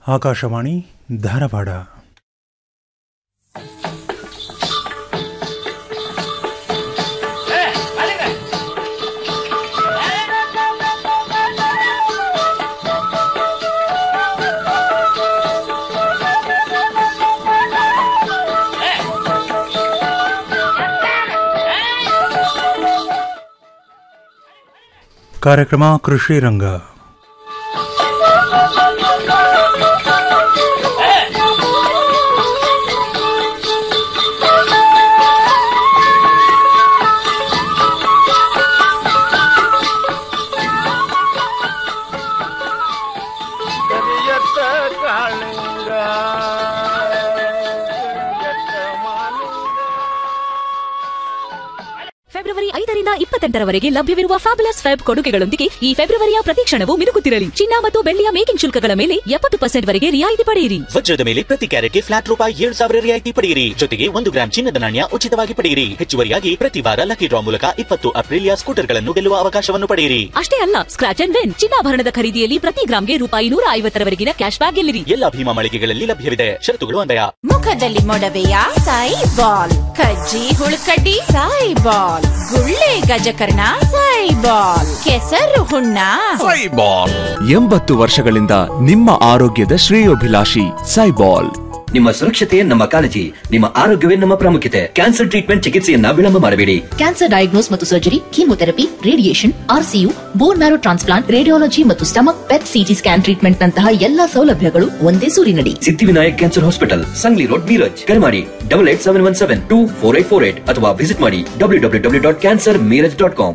ಆಕಾಶವಾಣಿ ಧಾರವಾಡ ಕಾರ್ಯಕ್ರಮ ಕೃಷಿ ರಂಗ ಕರಿಯತ್ತ ಕಾಳಿಂಗ ಕರಿಯತ್ತ ಮಾಲಿಂಗ ಫೆಬ್ರವರಿ ಐದರಿಂದ ಇಪ್ಪತ್ತೆಂಟರವರೆಗೆ ಲಭ್ಯವಿರುವ ಫ್ಯಾಬುಲಸ್ ಫೆಬ್ ಕೊಡುಗೆಗಳೊಂದಿಗೆ ಈ ಫೆಬ್ರವರಿಯ ಪ್ರತಿಕ್ಷಣವು ಮಿನುಗುತ್ತಿರಲಿ ಚಿನ್ನ ಮತ್ತು ಬೆಳ್ಳಿಯ ಮೇಕಿಂಗ್ ಶುಲ್ಕಗಳ ಮೇಲೆ ಎಪ್ಪತ್ತು ಪರ್ಸೆಂಟ್ ವರೆಗೆ ರಿಯಾಯಿತಿ ಪಡೆಯಿರಿ ವಜ್ರದ ಮೇಲೆ ಪ್ರತಿ ಕ್ಯಾರೆಟ್ಗೆ ಫ್ಲಾಟ್ ರೂಪಾಯಿ ಏಳು ಸಾವಿರ ರಿಯಾಯಿತಿ ಪಡೆಯಿರಿ ಜೊತೆಗೆ ಒಂದು ಗ್ರಾಂ ಚಿನ್ನದ ನಾಣ್ಯ ಉಚಿತವಾಗಿ ಪಡೆಯಿರಿ ಹೆಚ್ಚುವರಿಯಾಗಿ ಪ್ರತಿ ವಾರ ಲಕ್ಕಿ ಡ್ರಾ ಮೂಲಕ ಇಪ್ಪತ್ತು ಅಪ್ರಿಲಿಯಾ ಸ್ಕೂಟರ್ಗಳನ್ನು ಗೆಲ್ಲುವ ಅವಕಾಶವನ್ನು ಪಡೆಯಿರಿ ಅಷ್ಟೇ ಅಲ್ಲ ಸ್ಕ್ರಾಚ್ ಅಂಡ್ ವಿನ್ ಚಿನ್ನಾಭರಣದ ಖರೀದಿಯಲ್ಲಿ ಪ್ರತಿ ಗ್ರಾಮ್ಗೆ ರೂಪಾಯಿ ನೂರ ಐವತ್ತರವರೆಗಿನ ಕ್ಯಾಶ್ ಬ್ಯಾಕ್ ಗೆಲ್ಲಿರಿ ಎಲ್ಲ ಭೀಮಾ ಮಳಿಗೆಗಳಲ್ಲಿ ಲಭ್ಯವಿದೆ ಷರತ್ತುಗಳು ಅನ್ವಯ ಮುಖದಲ್ಲಿ ಮೊಡವೆಯ ಸಾಯಿ ಬಾಲ್ ಕಜ್ಜಿ ಹುಳುಕಡ್ಡಿ ಸಾಯಿ ಬಾಲ್ ಗುಳ್ಳೆ ಗಜಕರ್ಣ ಸಾಯಿ ಬಾಲ್ ಕೆಸರು ಹುಣ್ಣ ಎಂಬತ್ತು ವರ್ಷಗಳಿಂದ ನಿಮ್ಮ ಆರೋಗ್ಯದ ಶ್ರೇಯೋಭಿಲಾಷಿ ಸೈಬಾಲ್ ನಿಮ್ಮ ಸುರಕ್ಷತೆ ನಮ್ಮ ಕಾಳಜಿ ನಿಮ್ಮ ಆರೋಗ್ಯವೇ ನಮ್ಮ ಪ್ರಾಮುಖ್ಯತೆ ಕ್ಯಾನ್ಸರ್ ಟ್ರೀಟ್ಮೆಂಟ್ ಚಿಕಿತ್ಸೆಯನ್ನ ವಿಳಂಬ ಮಾಡಬೇಡಿ ಕ್ಯಾನ್ಸರ್ ಡಯಾಗ್ನೋಸ್ ಮತ್ತು surgery chemotherapy radiation RCU bone marrow transplant radiology ಮತ್ತು stomach PET CT scan treatment ನಂತಹ ಎಲ್ಲಾ ಸೌಲಭ್ಯಗಳು ಒಂದೇ ಸೂರಿನಡಿ Siddhivinayak cancer hospital Sangli road Miraj ಕರೆ ಮಾಡಿ double eight seven one seven two four eight four eight ಅಥವಾ ವಿಸಿಟ್ ಮಾಡಿ W W W dot cancer Miraj dot com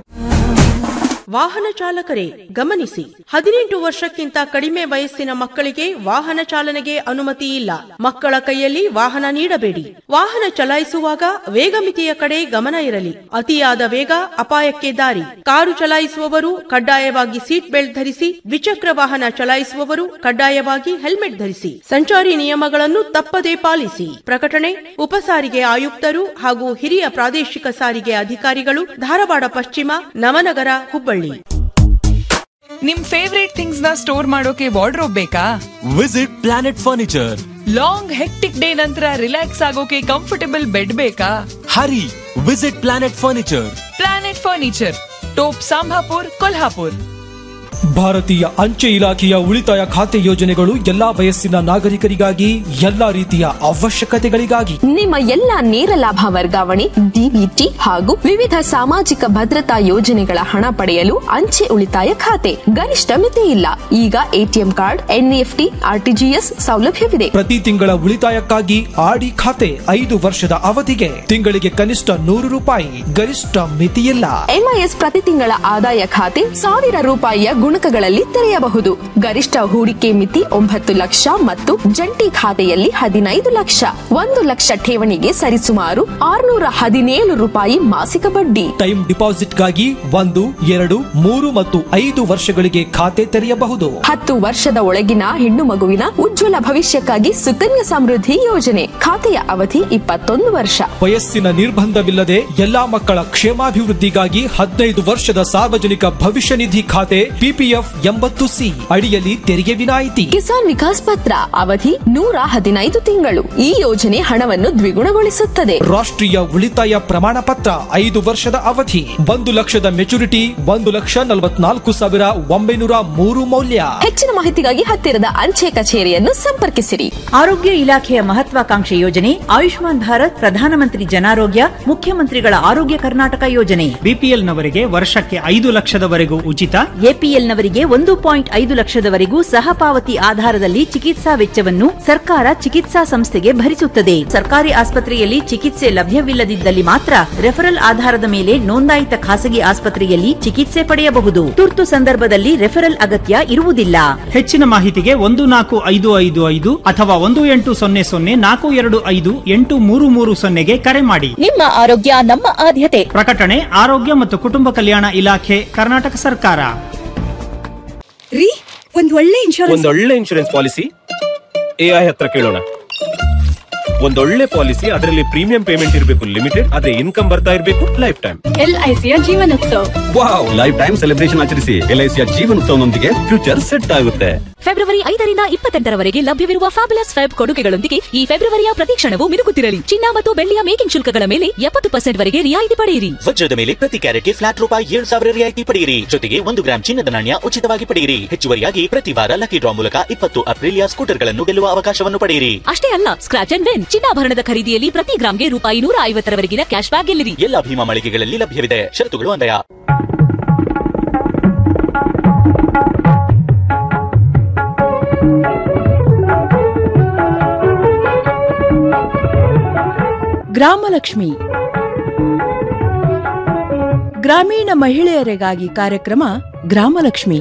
ವಾಹನ ಚಾಲಕರೇ ಗಮನಿಸಿ ಹದಿನೆಂಟು ವರ್ಷಕ್ಕಿಂತ ಕಡಿಮೆ ವಯಸ್ಸಿನ ಮಕ್ಕಳಿಗೆ ವಾಹನ ಚಾಲನೆಗೆ ಅನುಮತಿ ಇಲ್ಲ ಮಕ್ಕಳ ಕೈಯಲ್ಲಿ ವಾಹನ ನೀಡಬೇಡಿ ವಾಹನ ಚಲಾಯಿಸುವಾಗ ವೇಗ ಮಿತಿಯ ಕಡೆ ಗಮನ ಇರಲಿ ಅತಿಯಾದ ವೇಗ ಅಪಾಯಕ್ಕೆ ದಾರಿ ಕಾರು ಚಲಾಯಿಸುವವರು ಕಡ್ಡಾಯವಾಗಿ ಸೀಟ್ ಬೆಲ್ಟ್ ಧರಿಸಿ ದ್ವಿಚಕ್ರ ವಾಹನ ಚಲಾಯಿಸುವವರು ಕಡ್ಡಾಯವಾಗಿ ಹೆಲ್ಮೆಟ್ ಧರಿಸಿ ಸಂಚಾರಿ ನಿಯಮಗಳನ್ನು ತಪ್ಪದೇ ಪಾಲಿಸಿ ಪ್ರಕಟಣೆ ಉಪಸಾರಿಗೆ ಆಯುಕ್ತರು ಹಾಗೂ ಹಿರಿಯ ಪ್ರಾದೇಶಿಕ ಸಾರಿಗೆ ಅಧಿಕಾರಿಗಳು ಧಾರವಾಡ ಪಶ್ಚಿಮ ನವನಗರ ಹುಬ್ಬಳ್ಳಿ ನಿಮ್ ಫೇವ್ರೇಟ್ ಥಿಂಗ್ಸ್ ನ ಸ್ಟೋರ್ ಮಾಡೋಕೆ ವಾರ್ಡ್ರೋಬ್ ಬೇಕಾ visit planet furniture long hectic day ನಂತರ ರಿಲ್ಯಾಕ್ಸ್ ಆಗೋಕೆ ಕಂಫರ್ಟಬಲ್ ಬೆಡ್ ಬೇಕಾ ಹರಿ visit planet furniture planet furniture Top Sambhapur Kolhapur ಭಾರತೀಯ ಅಂಚೆ ಇಲಾಖೆಯ ಉಳಿತಾಯ ಖಾತೆ ಯೋಜನೆಗಳು ಎಲ್ಲಾ ವಯಸ್ಸಿನ ನಾಗರಿಕರಿಗಾಗಿ ಎಲ್ಲಾ ರೀತಿಯ ಅವಶ್ಯಕತೆಗಳಿಗಾಗಿ ನಿಮ್ಮ ಎಲ್ಲ ನೇರ ಲಾಭ ವರ್ಗಾವಣೆ ಡಿಬಿಟಿ ಹಾಗೂ ವಿವಿಧ ಸಾಮಾಜಿಕ ಭದ್ರತಾ ಯೋಜನೆಗಳ ಹಣ ಪಡೆಯಲು ಅಂಚೆ ಉಳಿತಾಯ ಖಾತೆ ಗರಿಷ್ಠ ಮಿತಿ ಇಲ್ಲ ಈಗ ಎಟಿಎಂ ಕಾರ್ಡ್ ಎನ್ಇಎಫ್ಟಿ ಆರ್ಟಿಜಿಎಸ್ ಸೌಲಭ್ಯವಿದೆ ಪ್ರತಿ ತಿಂಗಳ ಉಳಿತಾಯಕ್ಕಾಗಿ ಆಡಿ ಖಾತೆ ಐದು ವರ್ಷದ ಅವಧಿಗೆ ತಿಂಗಳಿಗೆ ಕನಿಷ್ಠ ನೂರು ರೂಪಾಯಿ ಗರಿಷ್ಠ ಮಿತಿಯಿಲ್ಲ ಎಂಐಎಸ್ ಪ್ರತಿ ತಿಂಗಳ ಆದಾಯ ಖಾತೆ ಸಾವಿರ ರೂಪಾಯಿಯ ಗುಣಕಗಳಲ್ಲಿ ತೆರೆಯಬಹುದು ಗರಿಷ್ಠ ಹೂಡಿಕೆ ಮಿತಿ ಒಂಬತ್ತು ಲಕ್ಷ ಮತ್ತು ಜಂಟಿ ಖಾತೆಯಲ್ಲಿ ಹದಿನೈದು ಲಕ್ಷ ಒಂದು ಲಕ್ಷ ಠೇವಣಿಗೆ ಸರಿಸುಮಾರು ಆರುನೂರ ಹದಿನೇಳು ರೂಪಾಯಿ ಮಾಸಿಕ ಬಡ್ಡಿ ಟೈಮ್ ಡಿಪಾಸಿಟ್ಗಾಗಿ ಒಂದು ಎರಡು ಮೂರು ಮತ್ತು ಐದು ವರ್ಷಗಳಿಗೆ ಖಾತೆ ತೆರೆಯಬಹುದು ಹತ್ತು ವರ್ಷದ ಒಳಗಿನ ಹೆಣ್ಣು ಮಗುವಿನ ಉಜ್ವಲ ಭವಿಷ್ಯಕ್ಕಾಗಿ ಸುಕನ್ಯಾ ಸಮೃದ್ಧಿ ಯೋಜನೆ ಖಾತೆಯ ಅವಧಿ ಇಪ್ಪತ್ತೊಂದು ವರ್ಷ ವಯಸ್ಸಿನ ನಿರ್ಬಂಧವಿಲ್ಲದೆ ಎಲ್ಲಾ ಮಕ್ಕಳ ಕ್ಷೇಮಾಭಿವೃದ್ಧಿಗಾಗಿ ಹದಿನೈದು ವರ್ಷದ ಸಾರ್ವಜನಿಕ ಭವಿಷ್ಯ ನಿಧಿ ಖಾತೆ ಪಿಪಿಎಫ್ ಎಂಬತ್ತು ಸಿ ಅಡಿಯಲ್ಲಿ ತೆರಿಗೆ ವಿನಾಯಿತಿ ಕಿಸಾನ್ ವಿಕಾಸ್ ಪತ್ರ ಅವಧಿ ನೂರ ಹದಿನೈದು ತಿಂಗಳು ಈ ಯೋಜನೆ ಹಣವನ್ನು ದ್ವಿಗುಣಗೊಳಿಸುತ್ತದೆ ರಾಷ್ಟ್ರೀಯ ಉಳಿತಾಯ ಪ್ರಮಾಣ ಪತ್ರ ಐದು ವರ್ಷದ ಅವಧಿ ಒಂದು ಲಕ್ಷದ ಮೆಚುರಿಟಿ ಒಂದು ಲಕ್ಷ ನಲವತ್ನಾಲ್ಕು ಸಾವಿರ ಒಂಬೈನೂರ ಮೂರು ಮೌಲ್ಯ ಹೆಚ್ಚಿನ ಮಾಹಿತಿಗಾಗಿ ಹತ್ತಿರದ ಅಂಚೆ ಕಚೇರಿಯನ್ನು ಸಂಪರ್ಕಿಸಿರಿ ಆರೋಗ್ಯ ಇಲಾಖೆಯ ಮಹತ್ವಾಕಾಂಕ್ಷೆ ಯೋಜನೆ ಆಯುಷ್ಮಾನ್ ಭಾರತ್ ಪ್ರಧಾನಮಂತ್ರಿ ಜನಾರೋಗ್ಯ ಮುಖ್ಯಮಂತ್ರಿಗಳ ಆರೋಗ್ಯ ಕರ್ನಾಟಕ ಯೋಜನೆ ಬಿಪಿಎಲ್ ನವರಿಗೆ ವರ್ಷಕ್ಕೆ ಐದು ಲಕ್ಷದವರೆಗೂ ಉಚಿತ ಎಪಿಎಲ್ ನವರಿಗೆ ಒಂದು ಪಾಯಿಂಟ್ ಐದು ಲಕ್ಷದವರೆಗೂ ಸಹಪಾವತಿ ಆಧಾರದಲ್ಲಿ ಚಿಕಿತ್ಸಾ ವೆಚ್ಚವನ್ನು ಸರ್ಕಾರ ಚಿಕಿತ್ಸಾ ಸಂಸ್ಥೆಗೆ ಭರಿಸುತ್ತದೆ ಸರ್ಕಾರಿ ಆಸ್ಪತ್ರೆಯಲ್ಲಿ ಚಿಕಿತ್ಸೆ ಲಭ್ಯವಿಲ್ಲದಿದ್ದಲ್ಲಿ ಮಾತ್ರ ರೆಫರಲ್ ಆಧಾರದ ಮೇಲೆ ನೋಂದಾಯಿತ ಖಾಸಗಿ ಆಸ್ಪತ್ರೆಯಲ್ಲಿ ಚಿಕಿತ್ಸೆ ಪಡೆಯಬಹುದು ತುರ್ತು ಸಂದರ್ಭದಲ್ಲಿ ರೆಫರಲ್ ಅಗತ್ಯ ಇರುವುದಿಲ್ಲ ಹೆಚ್ಚಿನ ಮಾಹಿತಿಗೆ ಒಂದು ನಾಲ್ಕು ಐದು ಐದು ಐದು ಅಥವಾ ಒಂದು ಎಂಟು ಸೊನ್ನೆ ಸೊನ್ನೆ ನಾಲ್ಕು ಎರಡು ಐದು ಎಂಟು ಮೂರು ಮೂರು ಸೊನ್ನೆಗೆ ಕರೆ ಮಾಡಿ ನಿಮ್ಮ ಆರೋಗ್ಯ ನಮ್ಮ ಆದ್ಯತೆ ಪ್ರಕಟಣೆ ಆರೋಗ್ಯ ಮತ್ತು ಕುಟುಂಬ ಕಲ್ಯಾಣ ಇಲಾಖೆ ಕರ್ನಾಟಕ ಸರ್ಕಾರ ರೀ ಒಂದ್ ಒಳ್ಳೆ ಇನ್ಶೂರೆನ್ಸ್ ಒಂದೊಳ್ಳೆ ಇನ್ಶೂರೆನ್ಸ್ ಪಾಲಿಸಿ ಎಐ ಹತ್ರ ಕೇಳೋಣ ಒಂದೊಳ್ಳೆ ಪಾಲಿಸಿ ಅದರಲ್ಲಿ ಪ್ರೀಮಿಯಂ ಪೇಮೆಂಟ್ ಇರಬೇಕು ಲಿಮಿಟೆಡ್ ಅದೇ ಇನ್ಕಮ್ ಬರ್ತಾ ಇರಬೇಕು ಲೈಫ್ ಟೈಮ್ ಎಲ್ಐಸಿಯ ಜೀವನೋತ್ಸವ ವಾವ್ ಲೈಫ್ ಟೈಮ್ ಸೆಲೆಬ್ರೇಷನ್ ಆಚರಿಸಿ ಎಲ್ಐಸಿಯ ಜೀವನೋತ್ಸವನೊಂದಿಗೆ ಫ್ಯೂಚರ್ ಸೆಟ್ ಆಗುತ್ತೆ ಫೆಬ್ರವರಿ ಐದರಿಂದ ಇಪ್ಪತ್ತೆಂಟರವರೆಗೆ ಲಭ್ಯವಿರುವ ಫ್ಯಾಬುಲಸ್ ಫೆಬ್ ಕೊಡುಗೆಗಳೊಂದಿಗೆ ಈ ಫೆಬ್ರವರಿಯ ಪ್ರತಿ ಕ್ಷಣವೂ ಮಿನುಗುತ್ತಿರಲಿ ಚಿನ್ನ ಮತ್ತು ಬೆಳ್ಳಿಯ ಮೇಕಿಂಗ್ ಶುಲ್ಕಗಳ ಮೇಲೆ ಎಪ್ಪತ್ತು ಪರ್ಸೆಂಟ್ ವರೆಗೆ ರಿಯಾಯಿತಿ ಪಡೆಯಿರಿ ವಜ್ರದ ಮೇಲೆ ಪ್ರತಿ ಕ್ಯಾರೆಟ್ಗೆ ಫ್ಲಾಟ್ ರೂಪಾಯಿ ಏಳು ಸಾವಿರ ರಿಯಾಯಿತಿ ಪಡೆಯಿರಿ ಜೊತೆಗೆ ಒಂದು ಗ್ರಾಂ ಚಿನ್ನದ ನಾಣ್ಯ ಉಚಿತವಾಗಿ ಪಡೆಯಿರಿ ಹೆಚ್ಚುವರಿಯಾಗಿ ಪ್ರತಿ ವಾರ ಲಕ್ಕಿ ಡ್ರಾ ಮೂಲಕ ಇಪ್ಪತ್ತು ಅಪ್ರಿಲಿಯಾ ಸ್ಕೂಟರ್ಗಳನ್ನು ಗೆಲ್ಲುವ ಅವಕಾಶವನ್ನು ಪಡೆಯಿರಿ ಅಷ್ಟೇ ಅಲ್ಲ ಸ್ಕ್ರಾಚ್ ಅಂಡ್ ವಿನ್ ಚಿನ್ನಾಭರಣದ ಖರೀದಿಯಲ್ಲಿ ಪ್ರತಿ ಗ್ರಾಂಗೆ ರೂಪಾಯಿ ನೂರ ಐವತ್ತರವರೆಗಿನ ಕ್ಯಾಶ್ ಬ್ಯಾಕ್ ಗೆಲ್ಲಿರಿ ಎಲ್ಲ ಭೀಮಾ ಮಳಿಗೆಗಳಲ್ಲಿ ಲಭ್ಯವಿದೆ ಷರತ್ತುಗಳು ಅನ್ವಯ ಗ್ರಾಮಲಕ್ಷ್ಮಿ ಗ್ರಾಮೀಣ ಮಹಿಳೆಯರಿಗಾಗಿ ಕಾರ್ಯಕ್ರಮ ಗ್ರಾಮಲಕ್ಷ್ಮಿ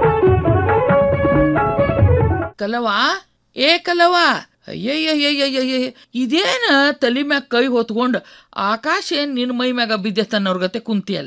ಕಲವ ಏ ಕಲವ ಅಯ್ಯಯ್ಯಯ್ಯಯ್ಯಯ್ಯ ಇದೇನ ತಲಿ ಮ್ಯಾಗ ಕೈ ಹೊತ್ಕೊಂಡು ಆಕಾಶ ಏನ್ ನಿನ್ನ ಮೈ ಮ್ಯಾಗ ಬಿದ್ದೆತ್ತನ್ನೋರ್ ಗತೆ ಕುಂತಿಯಲ್ಲ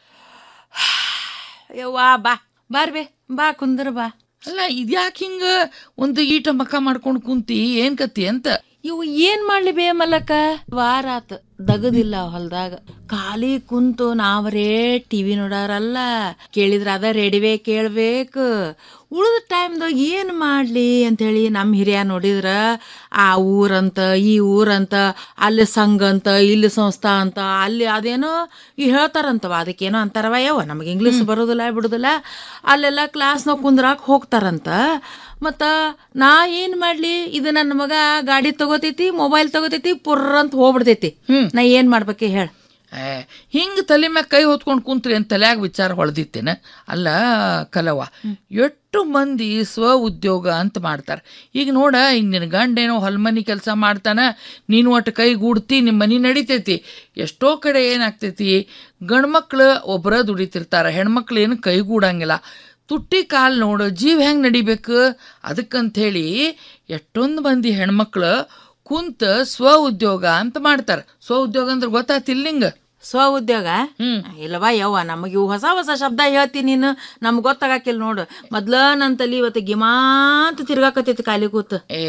ಯವ್ವಾ ಬಾ ಬಾರ್ಬೆ ಬಾ ಕುಂದ್ರ ಬಾ ಅಲ್ಲ ಇದ್ಯಾಕೆ ಹಿಂಗ ಒಂದು ಈಟ ಮಕ ಮಾಡ್ಕೊಂಡು ಕುಂತಿ ಏನ್ ಕತಿ ಅಂತ ಇವು ಏನ್ ಮಾಡ್ಲಿ ಬೇ ಮಲಕ ವಾರ ಆತ ದಗದಿಲ್ಲ ಹೊಲ್ದಾಗ ಖಾಲಿ ಕುಂತು ನಾವರೇ ಟಿವಿ ನೋಡಾರಲ್ಲ ಕೇಳಿದ್ರ ಅದ ರೆಡಿವೇ ಕೇಳ್ಬೇಕು ಉಳಿದ ಟೈಮ್ದಾಗ ಏನು ಮಾಡ್ಲಿ ಅಂತೇಳಿ ನಮ್ಮ ಹಿರಿಯ ನೋಡಿದ್ರ ಆ ಊರಂತ ಈ ಊರಂತ ಅಲ್ಲಿ ಸಂಘ ಅಂತ ಇಲ್ಲಿ ಸಂಸ್ಥಾ ಅಂತ ಅಲ್ಲಿ ಅದೇನೋ ಈ ಹೇಳ್ತಾರಂತವ ಅದಕ್ಕೇನೋ ಅಂತಾರವ ಯಾವ ನಮಗೆ ಇಂಗ್ಲೀಷ್ ಬರೋದಿಲ್ಲ ಬಿಡುದಿಲ್ಲ ಅಲ್ಲೆಲ್ಲ ಕ್ಲಾಸ್ನಾಗ ಕುಂದ್ರಾಕ್ ಹೋಗ್ತಾರಂತ ಮತ್ತ ನಾ ಏನ್ ಮಾಡ್ಲಿ ಇದು ನನ್ನ ಮಗ ಗಾಡಿ ತಗೋತೈತಿ ಮೊಬೈಲ್ ತಗೋತೈತಿ ಪುರ್ರ ಅಂತ ಹೋಗ್ಬಿಡ್ತೈತಿ ನಾ ಏನ್ ಮಾಡ್ಬೇಕೆ ಹೇಳ ಏ, ಹಿಂಗ್ ತಲೆ ಮ್ಯಾಗ ಕೈ ಹೊತ್ಕೊಂಡು ಕುಂತ್ರಿ ಅಂತ ತಲ್ಯಾಗ ವಿಚಾರ ಹೊಳ್ದಿತ್ತೇನ ಅಲ್ಲ ಕಲವ ಎಷ್ಟು ಮಂದಿ ಸ್ವ ಉದ್ಯೋಗ ಅಂತ ಮಾಡ್ತಾರೆ ಈಗ ನೋಡ ಈಗ ನಿನ್ನ ಗಂಡ ಏನೋ ಹೊಲ್ಮನಿ ಕೆಲಸ ಮಾಡ್ತಾನ ನೀನು ಒಟ್ಟು ಕೈ ಗೂಡ್ತಿ ನಿಮ್ಮ ಮನಿ ನಡಿತೈತಿ ಎಷ್ಟೋ ಕಡೆ ಏನಾಗ್ತೈತಿ ಗಂಡ್ಮಕ್ಳು ಒಬ್ಬರ ದುಡಿತಿರ್ತಾರ ಹೆಣ್ಮಕ್ಳು ಏನು ಕೈಗೂಡಂಗಿಲ್ಲ ತುಟ್ಟಿ ಕಾಲು ನೋಡು ಜೀವ ಹೆಂಗೆ ನಡಿಬೇಕು ಅದಕ್ಕಂತ ಹೇಳಿ ಎಷ್ಟೊಂದು ಮಂದಿ ಹೆಣ್ಮಕ್ಳು ಕುಂತ ಸ್ವ ಉದ್ಯೋಗ ಅಂತ ಮಾಡ್ತಾರೆ ಸ್ವ ಉದ್ಯೋಗ ಅಂದ್ರೆ ಗೊತ್ತಾತಿಲ್ಲ ನಿಂಗೆ ಸ್ವ ಉದ್ಯೋಗ ಇಲ್ಲವಾ ಯವ್ವ ನಮಗೆ ಇವು ಹೊಸ ಹೊಸ ಶಬ್ದ ಹೇಳ್ತೀನಿ ನೀನು ನಮ್ಗೆ ಗೊತ್ತಾಗಕ್ಕಿಲ್ಲ ನೋಡು ಮೊದ್ಲ ನನ್ನ ತಲಿ ಇವತ್ತು ಗಿಮಾಂತ ತಿರ್ಗಾಕತ್ತೈತಿ ಖಾಲಿ ಕೂತು ಏ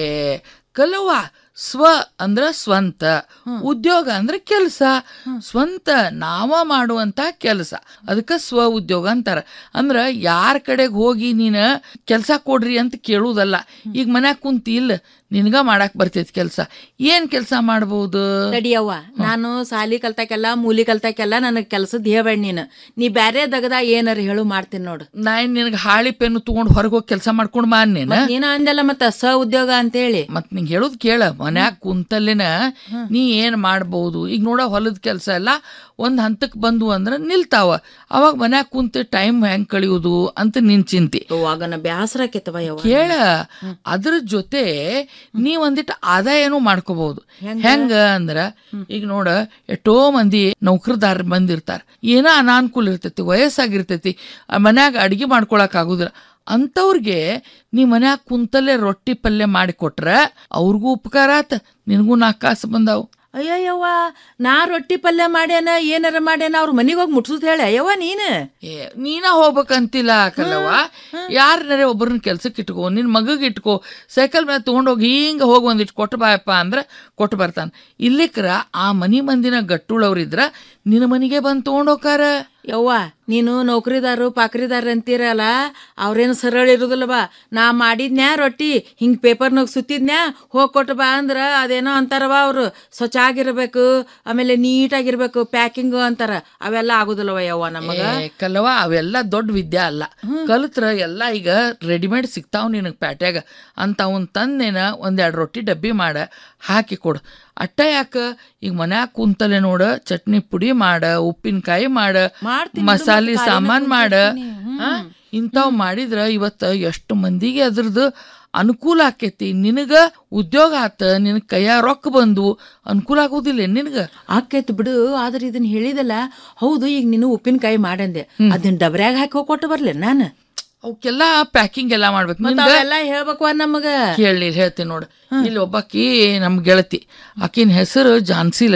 ಕಲವ ಸ್ವ ಅಂದ್ರ ಸ್ವಂತ ಉದ್ಯೋಗ ಅಂದ್ರೆ ಕೆಲಸ ಸ್ವಂತ ನಾವ ಮಾಡುವಂತ ಕೆಲಸ ಅದಕ್ಕೆ ಸ್ವ ಉದ್ಯೋಗ ಅಂತಾರ ಅಂದ್ರ ಯಾರ ಕಡೆಗೆ ಹೋಗಿ ನೀನ ಕೆಲಸ ಕೊಡ್ರಿ ಅಂತ ಕೇಳುವುದಲ್ಲ ಈಗ ಮನ್ಯಾಗ ಕುಂತಿ ಇಲ್ಲ ನಿನ್ಗ ಮಾಡಾಕ್ ಬರ್ತೈತಿ ಕೆಲಸ ಏನ್ ಕೆಲಸ ಮಾಡ್ಬೋದು ತಡಿಯವ್ವ ನಾನು ಸಾಲಿ ಕಲ್ತಾಕೆಲ್ಲ ಮೂಲಿ ಕಲ್ತಾಕೆಲ್ಲ ನನಗೆ ಕೆಲ್ಸದ ಹೇಳ್ಬೇಡ ನೀನು ನೀ ಬ್ಯಾರೆ ದಗದ ಏನಾರ ಹೇಳು ಮಾಡ್ತೀನಿ ನೋಡು ನಾ ಏನ್ ನಿನಗೆ ಹಾಳಿ ಪೆನ್ನು ತಗೊಂಡು ಹೊರಗೆ ಹೋಗಿ ಕೆಲಸ ಮಾಡ್ಕೊಂಡು ಮಾನ್ನೇನ ಮತ್ತ್ ನೀನ ಅಂದಲ್ಲ ಮತ್ತ ಸ ಉದ್ಯೋಗ ಅಂತೇಳಿ ಮತ್ ನಿಂಗೆ ಹೇಳೋದು ಕೇಳ ಮನ್ಯಾಗ ಕುಂತಲ್ಲಿನ ನೀ ಏನ್ ಮಾಡ್ಬೋದು ಈಗ ನೋಡ ಹೊಲದ ಕೆಲಸ ಎಲ್ಲ ಒಂದ್ ಹಂತಕ್ ಬಂದು ಅಂದ್ರ ನಿಲ್ತಾವ ಅವಾಗ ಮನ್ಯಾಗ ಕುಂತ ಟೈಮ್ ಹೆಂಗ್ ಕಳಿಯೋದು ಅಂತ ನಿನ್ ಚಿಂತಿ ಆಗ ಬ್ಯಾಸರ ಆಕೇತವ ಯವ್ವ ಕೇಳ ಅದ್ರ ಜೊತೆ ನೀ ಒಂದಿಟ್ಟು ಆದಾಯನೂ ಮಾಡ್ಕೋಬಹುದು ಹೆಂಗ ಅಂದ್ರ ಈಗ ನೋಡ ಎಷ್ಟೋ ಮಂದಿ ನೌಕರದಾರ ಬಂದಿರ್ತಾರ ಏನೋ ಅನಾನುಕೂಲ ಇರ್ತೈತಿ ವಯಸ್ಸಾಗಿರ್ತೈತಿ ಆ ಮನ್ಯಾಗ ಅಡಿಗೆ ಮಾಡ್ಕೊಳಕ್ ಆಗುದಿಲ್ಲ ಅಂಥವ್ರಿಗೆ ನೀ ಮನ್ಯಾಗ ಕುಂತಲ್ಲೇ ರೊಟ್ಟಿ ಪಲ್ಯ ಮಾಡಿ ಕೊಟ್ರ ಅವ್ರಿಗೂ ಉಪಕಾರ ಆತ ನಿನಗೂ ನಾಲ್ಕು ಕಾಸು ಬಂದಾವು ಅಯ್ಯಯ್ಯವ್ವ ನಾ ರೊಟ್ಟಿ ಪಲ್ಯ ಮಾಡ್ಯಾನ ಏನಾರ ಮಾಡ್ಯಾನ ಅವ್ರ ಮನಿಗ್ ಹೋಗಿ ಮುಟ್ಸುದ್ ಹೇಳ ಯವ್ವ ನೀನು ಏ ನೀನ ಹೋಗ್ಬೇಕಂತಿಲ್ಲ ಕಲ್ಲವ್ವ ಯಾರನ್ನಾರೆ ಒಬ್ಬರನ್ನ ಕೆಲ್ಸಕ್ಕೆ ಇಟ್ಕೋ ನಿನ್ ಮಗಗ್ ಇಟ್ಕೋ ಸೈಕಲ್ ಮೇಲೆ ತಗೊಂಡೋಗಿ ಹಿಂಗ ಹೋಗಿ ಒಂದಿಟ್ಟು ಕೊಟ್ಟು ಬಾಯಪ್ಪ ಅಂದ್ರೆ ಕೊಟ್ಟು ಬರ್ತಾನ ಇಲ್ಲಿಕ್ರ ಆ ಮನಿ ಮಂದಿನ ಗಟ್ಟುಳವ್ರಿದ್ರ ನಿನ್ನ ಮನಿಗೆ ಬಂದು ತಗೊಂಡೋಕಾರ ಯವ್ವ ನೀನು ನೌಕರಿದಾರು ಪಾಕ್ರಿದಾರ ಅಂತೀರಲ್ಲ ಅವ್ರೇನು ಸರಳ ಇರುದಿಲ್ಲವ ನಾ ಮಾಡಿದ್ನ್ಯಾ ರೊಟ್ಟಿ ಹಿಂಗ್ ಪೇಪರ್ನಾಗ ಸುತ್ತಿದ್ನ್ಯಾ ಹೋಗ್ ಕೊಟ್ಟು ಬಾ ಅಂದ್ರ ಅದೇನೋ ಅಂತಾರವ ಅವ್ರು ಸ್ವಚ್ಛ ಆಗಿರ್ಬೇಕು ಆಮೇಲೆ ನೀಟಾಗಿರ್ಬೇಕು ಪ್ಯಾಕಿಂಗ್ ಅಂತಾರ ಅವೆಲ್ಲ ಆಗುದಿಲ್ಲವ ಯವ್ವ ನಮಗ ಏ, ಕಲ್ಲವ್ವ ಅವೆಲ್ಲ ದೊಡ್ಡ ವಿದ್ಯಾ ಅಲ್ಲ ಕಲ್ತ್ರ ಎಲ್ಲ ಈಗ ರೆಡಿಮೇಡ್ ಸಿಗ್ತಾವ್ ನಿನಗೆ ಪ್ಯಾಟ್ಯಾಗ ಅಂತ ಅವನ್ ತಂದೇನ ಒಂದೆರಡು ರೊಟ್ಟಿ ಡಬ್ಬಿ ಮಾಡ ಹಾಕಿ ಕೊಡು ಅಟ್ಟ ಯಾಕ ಈಗ ಮನ್ಯಾಗ ಕುಂತಲೆ ನೋಡ ಚಟ್ನಿ ಪುಡಿ ಮಾಡ ಉಪ್ಪಿನಕಾಯಿ ಮಾಡ ಮಾಡ್ತೀನಿ ಮಸಾಲೆ ಬಿಡು, ಸಾಮಾನ್ ಖಾಲಿನ ಮಾಡ ಕುಂತಿರ್ತೀನಿ. ಆ, ಇಂಥವ್ ಮಾಡಿದ್ರ ಇವತ್ತ ಎಷ್ಟು ಮಂದಿಗೆ ಅದ್ರದ್ದು ಅನುಕೂಲ ಆಕೈತಿ ನಿನಗ ಉದ್ಯೋಗ ಆತ ನಿನ್ ಕೈಯ ರೊಕ್ಕ ಬಂದು ಅನುಕೂಲ ಆಗೋದಿಲ್ಲ ನಿನಗ ಆಕೈತಿ ಬಿಡು ಆದ್ರೆ ಇದನ್ನ ಹೇಳಿದಲ್ಲ ಹೌದು ಈಗ ನೀನು ಉಪ್ಪಿನಕಾಯಿ ಮಾಡಂದೆ ಅದನ್ನ ಡಬ್ರ್ಯಾಗ ಹಾಕಿ ಹೋಗಿ ಕೊಟ್ಟು ಬರ್ಲಿ ನಾನು ಅವಕ್ಕೆಲ್ಲ ಪ್ಯಾಕಿಂಗ್ ಎಲ್ಲ ಮಾಡ್ಬೇಕು ಮತ್ತ ನಿನ್ಗ ಅವೆಲ್ಲ ಹೇಳ್ಬೇಕು ನಮಗ ಕೇಳಿ ಹೇಳ್ತೀನಿ ನೋಡು ಇಲ್ಲಿ ಒಬ್ಬಾಕಿ ನಮ್ ಗೆಳತಿ ಆಕಿನ ಹೆಸರು ಝಾನ್ಸಿ ಲಕ್ಷ್ಮಿ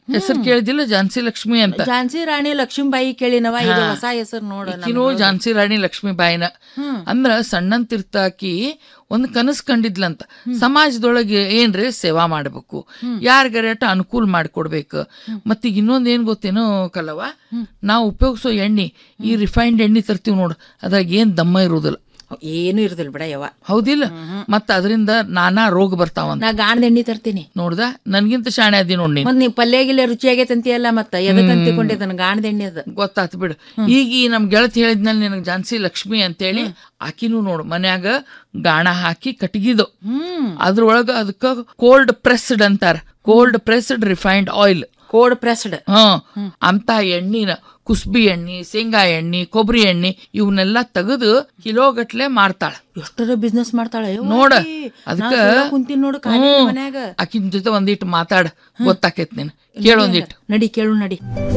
ಹೆಸರು ಕೇಳಿದಿಲ್ಲ ಝಾನ್ಸಿ ಲಕ್ಷ್ಮಿ ಅಂತ ಝಾನ್ಸಿ ರಾಣಿ ಲಕ್ಷ್ಮೀಬಾಯಿ ಕೇಳಿನವ ಈಗ ಹಾ. ಹೊಸ ಹೆಸರು ನೋಡ ಈಕಿನೂ ಝಾನ್ಸಿ ರಾಣಿ ಲಕ್ಷ್ಮೀಬಾಯಿನ ಅಂದ್ರ ಸಣ್ಣಂತಿರ್ತಾಕಿ ಒಂದ್ ಕನಸ್ ಕಂಡಿದ್ಲಂತ ಸಮಾಜದೊಳಗೆ ಏನ್ರಿ ಸೇವಾ ಮಾಡ್ಬೇಕು ಯಾರಿಗಾರ ಅನುಕೂಲ ಮಾಡಿಕೊಡ್ಬೇಕು ಮತ್ತೀಗ ಇನ್ನೊಂದ್ ಏನ್ ಗೊತ್ತೇನೋ ಕಲವ ನಾವು ಉಪಯೋಗಿಸೋ ಎಣ್ಣೆ ಈ ರಿಫೈನ್ಡ್ ಎಣ್ಣೆ ತರ್ತೀವಿ ನೋಡು ಅದ್ರಾಗ ಏನ್ ದಮ್ಮ ಇರುದಿಲ್ಲ ಏನು ಇರುದಿಲ್ಲ ಬಿಡ ಯವ್ವ ಹೌದಿಲ್ಲ ಮತ್ತ ಅದರಿಂದ ನಾನಾ ರೋಗ ಬರ್ತಾವಂತ ನಾ ಗಾಣದ ಎಣ್ಣೆ ತರ್ತೀನಿ ನೋಡ್ದ ನನ್ಗಿಂತ ಶಾಣೆ ಅದಿ ನೋಡಿ ಮತ್ ನೀ ಪಲ್ಯ ಗಿಲ್ಯ ರುಚಿಯಾಗೈತೆ ಅಂತೀಯಲ್ಲ ಮತ್ತ ಎದಕ್ ಅಂತಿಕೊಂಡಿದ್ದಾನ ಗಾಣದ ಎಣ್ಣೆ ಅದ ಗೊತ್ತಾತ್ ಬಿಡು ಈಗ ಈ ನಮ್ ಗೆಳತಿ ಹೇಳಿದ್ನಲ್ಲಿ ನಿನಗೆ ಝಾನ್ಸಿ ಲಕ್ಷ್ಮಿ ಅಂತೇಳಿ ಆಕಿನೂ ನೋಡು ಮನ್ಯಾಗ ಗಾಣ ಹಾಕಿ ಕಟ್ಗಿದು ಅದ್ರೊಳಗ ಅದಕ್ಕ ಕೋಲ್ಡ್ ಪ್ರೆಸ್ಡ್ ಅಂತಾರ cold pressed refined oil cold pressed ಹ್ಮ್ ಅಂತ ಎಣ್ಣಿನ ಕುಸ್ಬಿ ಎಣ್ಣಿ ಶೇಂಗಾ ಎಣ್ಣಿ ಕೊಬ್ಬರಿ ಎಣ್ಣಿ ಇವನ್ನೆಲ್ಲ ತೆಗೆದು ಕಿಲೋ ಗಟ್ಲೆ ಮಾರ್ತಾಳ ಎಷ್ಟರ ಬಿಸ್ನೆಸ್ ಮಾಡ್ತಾಳೆ ಯವ್ವ ನೋಡ ಆಕಿ. ಅದಕ್ಕ ನಾ ಸುಳ್ಳ ಕುಂತೀನಿ ನೋಡು ಖಾಲಿ ಹ್ಮ್. ಮನ್ಯಾಗ ಆಕಿನ್ ಜೊತೆ ಒಂದಿಟ್ಟು ಮಾತಾಡ ಗೊತ್ತಾಕೈತ್ ನೀನ್ ಕೇಳೊಂದಿಟ್ಟು ನಡಿ ಕೇಳು ನಡಿ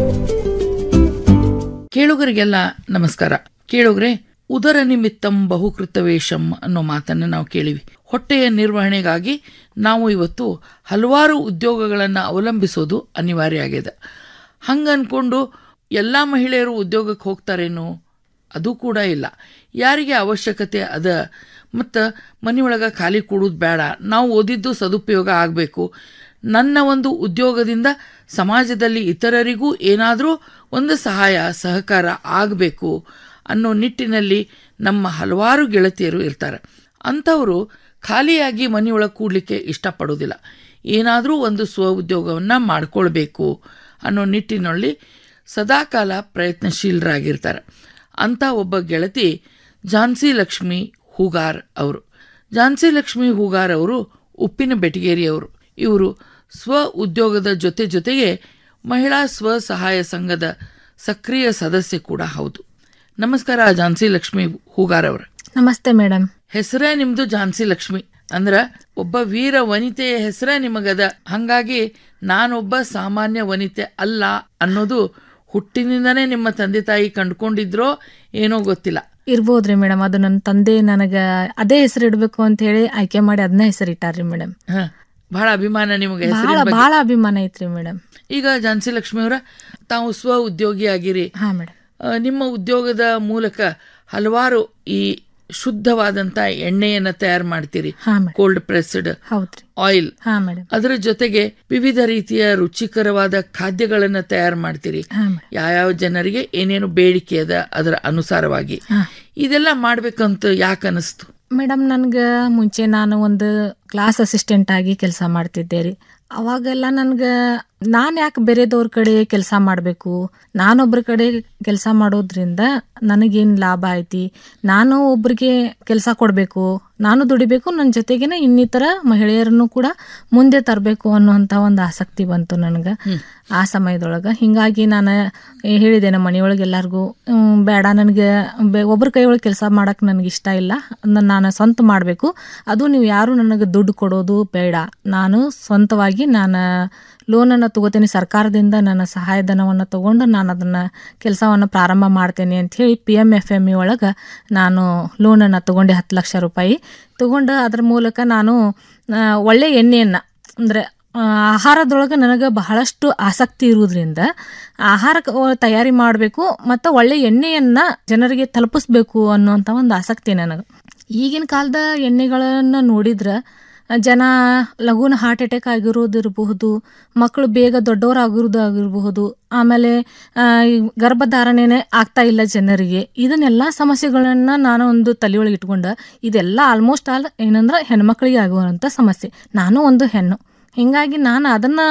ಕೇಳುಗರಿಗೆಲ್ಲ ನಮಸ್ಕಾರ ಕೇಳುಗ್ರೆ ಉದರ ನಿಮಿತ್ತಂ ಬಹುಕೃತವೇಶಂ ಅನ್ನೋ ಮಾತನ್ನು ನಾವು ಕೇಳಿವಿ ಹೊಟ್ಟೆಯ ನಿರ್ವಹಣೆಗಾಗಿ ನಾವು ಇವತ್ತು ಹಲವಾರು ಉದ್ಯೋಗಗಳನ್ನು ಅವಲಂಬಿಸೋದು ಅನಿವಾರ್ಯ ಆಗಿದೆ ಹಂಗ ಅನ್ಕೊಂಡು ಎಲ್ಲ ಮಹಿಳೆಯರು ಉದ್ಯೋಗಕ್ಕೆ ಹೋಗ್ತಾರೇನೋ ಅದು ಕೂಡ ಇಲ್ಲ ಯಾರಿಗೆ ಅವಶ್ಯಕತೆ ಅದ ಮತ್ತು ಮನೆಯೊಳಗೆ ಖಾಲಿ ಕೂಡೋದು ಬೇಡ ನಾವು ಓದಿದ್ದು ಸದುಪಯೋಗ ಆಗಬೇಕು ನನ್ನ ಒಂದು ಉದ್ಯೋಗದಿಂದ ಸಮಾಜದಲ್ಲಿ ಇತರರಿಗೂ ಏನಾದರೂ ಒಂದು ಸಹಾಯ ಸಹಕಾರ ಆಗಬೇಕು ಅನ್ನೋ ನಿಟ್ಟಿನಲ್ಲಿ ನಮ್ಮ ಹಲವಾರು ಗೆಳತಿಯರು ಇರ್ತಾರೆ ಅಂಥವರು ಖಾಲಿಯಾಗಿ ಮನೆಯೊಳಗೆ ಕೂಡಲಿಕ್ಕೆ ಇಷ್ಟಪಡೋದಿಲ್ಲ ಏನಾದರೂ ಒಂದು ಸ್ವ ಉದ್ಯೋಗವನ್ನು ಮಾಡಿಕೊಳ್ಬೇಕು ಅನ್ನೋ ನಿಟ್ಟಿನಲ್ಲಿ ಸದಾಕಾಲ ಪ್ರಯತ್ನಶೀಲರಾಗಿರ್ತಾರೆ ಅಂಥ ಒಬ್ಬ ಗೆಳತಿ ಝಾನ್ಸಿ ಲಕ್ಷ್ಮಿ ಹೂಗಾರ್ ಅವರು ಝಾನ್ಸಿ ಲಕ್ಷ್ಮಿ ಹೂಗಾರ್ ಅವರು ಉಪ್ಪಿನ ಬೆಟಗೇರಿಯವರು ಇವರು ಸ್ವ ಉದ್ಯೋಗದ ಜೊತೆ ಜೊತೆಗೆ ಮಹಿಳಾ ಸ್ವಸಹಾಯ ಸಂಘದ ಸಕ್ರಿಯ ಸದಸ್ಯೆ ಕೂಡ ಹೌದು ನಮಸ್ಕಾರ ಝಾನ್ಸಿ ಲಕ್ಷ್ಮಿ ಹೂಗಾರ್ ಅವರು ನಮಸ್ತೆ ಮೇಡಮ್ ಹೆಸರೇ ನಿಮ್ದು ಝಾನ್ಸಿ ಲಕ್ಷ್ಮಿ ಅಂದ್ರ ಒಬ್ಬ ವೀರ ವನಿತೆಯ ಹೆಸರೇ ನಿಮಗದ ಹಂಗಾಗಿ ನಾನೊಬ್ಬ ಸಾಮಾನ್ಯ ವನಿತೆ ಅಲ್ಲ ಅನ್ನೋದು ಹುಟ್ಟಿನಿಂದನೇ ನಿಮ್ಮ ತಂದೆ ತಾಯಿ ಕಂಡುಕೊಂಡಿದ್ರೋ ಏನೋ ಗೊತ್ತಿಲ್ಲ ಇರ್ಬೋದ್ರಿ ಮೇಡಮ್ ಅದು ನನ್ನ ತಂದೆ ನನಗ ಅದೇ ಹೆಸರು ಇಡ್ಬೇಕು ಅಂತ ಹೇಳಿ ಆಯ್ಕೆ ಮಾಡಿ ಅದನ್ನ ಹೆಸರು ಇಟ್ಟಾರ್ರಿ ಮೇಡಮ್ ಹ, ಬಹಳ ಅಭಿಮಾನ ನಿಮಗೆ ಬಹಳ ಹೆಸರಿನ ಬಗ್ಗೆ ಬಹಳ ಅಭಿಮಾನ ಐತ್ರಿ ಮೇಡಮ್ ಈಗ ಝಾನ್ಸಿ ಲಕ್ಷ್ಮಿ ಅವರ ತಾವು ಸ್ವ ಉದ್ಯೋಗಿ ಆಗಿರಿ ಹಾ ಮೇಡಮ್ ಆ, ನಿಮ್ಮ ಉದ್ಯೋಗದ ಮೂಲಕ ಹಲವಾರು ಈ ಶುದ್ಧವಾದಂತ ಎಣ್ಣೆಯನ್ನ ತಯಾರು ಮಾಡ್ತೀರಿ ಹಾ ಮೇಡಮ್ ಕೋಲ್ಡ್ ಪ್ರೆಸ್ಡ್ ಹೌದ್ರಿ ಆಯಿಲ್ ಹಾ ಮೇಡಮ್ ಅದರ ಜೊತೆಗೆ ವಿವಿಧ ರೀತಿಯ ರುಚಿಕರವಾದ ಖಾದ್ಯಗಳನ್ನ ತಯಾರು ಮಾಡ್ತೀರಿ ಹಾ ಮೇಡಮ್ ಯಾವ್ಯಾವ ಜನರಿಗೆ ಏನೇನು ಬೇಡಿಕೆ ಅದ ಅದರ ಅನುಸಾರವಾಗಿ ಹಾ. ಇದೆಲ್ಲ ಮಾಡ್ಬೇಕಂತ ಯಾಕೆ ಅನಿಸ್ತು ಮೇಡಮ್ ನನ್ಗೆ ಮುಂಚೆ ನಾನು ಒಂದು ಕ್ಲಾಸ್ ಅಸಿಸ್ಟೆಂಟ್ ಆಗಿ ಕೆಲಸ ಮಾಡ್ತಿದ್ದೆ ರೀ ಅವಾಗೆಲ್ಲ ನನ್ಗೆ ನಾನು ಯಾಕೆ ಬೇರೆದವ್ರ ಕಡೆ ಕೆಲಸ ಮಾಡಬೇಕು ನಾನೊಬ್ರ ಕಡೆ ಕೆಲಸ ಮಾಡೋದ್ರಿಂದ ನನಗೇನು ಲಾಭ ಐತಿ ನಾನು ಒಬ್ರಿಗೆ ಕೆಲಸ ಕೊಡಬೇಕು ನಾನು ದುಡಿಬೇಕು ನನ್ನ ಜೊತೆಗೇನೆ ಇನ್ನಿತರ ಮಹಿಳೆಯರನ್ನು ಕೂಡ ಮುಂದೆ ತರಬೇಕು ಅನ್ನುವಂಥ ಒಂದು ಆಸಕ್ತಿ ಬಂತು ನನಗೆ ಆ ಸಮಯದೊಳಗೆ ಹಿಂಗಾಗಿ ನಾನು ಹೇಳಿದೆ ನಮ್ಮ ಮನೆಯೊಳಗೆ ಎಲ್ಲರಿಗೂ "ಹ್ಮ್, ಬೇಡ ನನಗೆ ಒಬ್ಬರ ಕೈಯೊಳಗೆ ಕೆಲಸ ಮಾಡಕ್ಕೆ ನನಗೆ ಇಷ್ಟ ಇಲ್ಲ ಅದನ್ನ ನಾನು ಸ್ವಂತ ಮಾಡಬೇಕು ಅದು ನೀವು ಯಾರು ನನಗೆ ದುಡ್ಡು ಕೊಡೋದು ಬೇಡ ನಾನು ಸ್ವಂತವಾಗಿ ನಾನು ಲೋನನ್ನು ತಗೋತೀನಿ ಸರ್ಕಾರದಿಂದ ನನ್ನ ಸಹಾಯಧನವನ್ನು ತಗೊಂಡು ನಾನು ಅದನ್ನು ಕೆಲಸವನ್ನು ಪ್ರಾರಂಭ ಮಾಡ್ತೇನೆ ಅಂತ ಹೇಳಿ P M F M E ಒಳಗೆ ನಾನು ಲೋನನ್ನು ತಗೊಂಡೆ ಹತ್ತು ಲಕ್ಷ ರೂಪಾಯಿ ತಗೊಂಡು ಅದ್ರ ಮೂಲಕ ನಾನು ಆ, ಒಳ್ಳೆ ಎಣ್ಣೆಯನ್ನು ಅಂದರೆ ಆಹಾರದೊಳಗೆ ನನಗೆ ಬಹಳಷ್ಟು ಆಸಕ್ತಿ ಇರುವುದರಿಂದ ಆಹಾರ ಕ- ತಯಾರಿ ಮಾಡಬೇಕು ಮತ್ತು ಒಳ್ಳೆ ಎಣ್ಣೆಯನ್ನು ಜನರಿಗೆ ತಲುಪಿಸ್ಬೇಕು ಅನ್ನುವಂಥ ಒಂದು ಆಸಕ್ತಿ ನನಗೆ ಈಗಿನ ಕಾಲದ ಎಣ್ಣೆಗಳನ್ನು ನೋಡಿದ್ರೆ ಜನ ಲಘುನ ಹಾರ್ಟ್ ಅಟ್ಯಾಕ್ ಆಗಿರೋದಿರಬಹುದು ಮಕ್ಕಳು ಬೇಗ ದೊಡ್ಡವರಾಗಿರೋದು ಆಗಿರಬಹುದು ಆಮೇಲೆ ಆ, ಈ ಗರ್ಭಧಾರಣೆನೇ ಆಗ್ತಾ ಇಲ್ಲ ಜನರಿಗೆ ಇದನ್ನೆಲ್ಲ ಸಮಸ್ಯೆಗಳನ್ನು ನಾನು ಒಂದು ತಲೆಯೊಳಗೆ ಇಟ್ಕೊಂಡು ಇದೆಲ್ಲ ಆಲ್ಮೋಸ್ಟ್ ಆಲ್ ಏನಂದ್ರೆ ಹೆಣ್ಮಕ್ಳಿಗೆ ಆಗುವಂಥ ಸಮಸ್ಯೆ ನಾನು ಒಂದು ಹೆಣ್ಣು ಹಿಂಗಾಗಿ ನಾನು ಅದನ್ನು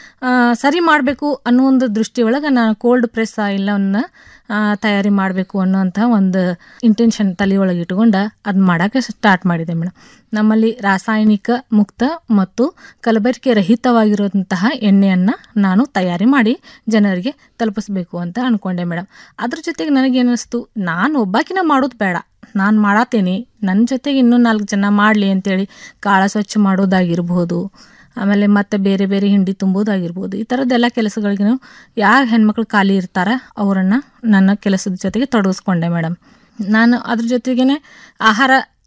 ಸರಿ ಮಾಡಬೇಕು ಅನ್ನೋ ಒಂದು ದೃಷ್ಟಿಯೊಳಗೆ ನಾನು ಕೋಲ್ಡ್ ಪ್ರೆಸ್ ಆಯಿಲನ್ನು ತಯಾರಿ ಮಾಡಬೇಕು ಅನ್ನೋಂಥ ಒಂದು ಇಂಟೆನ್ಷನ್ ತಲೆಯೊಳಗೆ ಇಟ್ಕೊಂಡು ಅದು ಮಾಡೋಕ್ಕೆ ಸ್ಟಾರ್ಟ್ ಮಾಡಿದೆ ಮೇಡಮ್ ನಮ್ಮಲ್ಲಿ ರಾಸಾಯನಿಕ ಮುಕ್ತ ಮತ್ತು ಕಲಬೆರಕೆ ರಹಿತವಾಗಿರುವಂತಹ ಎಣ್ಣೆಯನ್ನು ನಾನು ತಯಾರಿ ಮಾಡಿ ಜನರಿಗೆ ತಲುಪಿಸ್ಬೇಕು ಅಂತ ಅಂದ್ಕೊಂಡೆ ಮೇಡಮ್ ಅದ್ರ ಜೊತೆಗೆ ನನಗೇನಿಸ್ತು ನಾನು ಒಬ್ಬಾಕಿನ ಮಾಡೋದು ಬೇಡ ನಾನು ಮಾಡತ್ತೀನಿ ನನ್ನ ಜೊತೆಗೆ ಇನ್ನೂ ನಾಲ್ಕು ಜನ ಮಾಡಲಿ ಅಂತೇಳಿ ಕಾಳ ಸ್ವಚ್ಛ ಮಾಡೋದಾಗಿರ್ಬೋದು ಆಮೇಲೆ ಮತ್ತೆ ಬೇರೆ ಬೇರೆ ಹಿಂಡಿ ತುಂಬೋದಾಗಿರ್ಬೋದು ಈ ಥರದ್ದೆಲ್ಲ ಕೆಲಸಗಳಿಗೆ ನಾವು ಯಾರು ಹೆಣ್ಮಕ್ಳು ಖಾಲಿ ಇರ್ತಾರ ಅವರನ್ನು ನನ್ನ ಕೆಲಸದ ಜೊತೆಗೆ ತೊಡಗಿಸ್ಕೊಂಡೆ ಮೇಡಮ್ ನಾನು ಅದ್ರ ಜೊತೆಗೇ ಆಹಾರ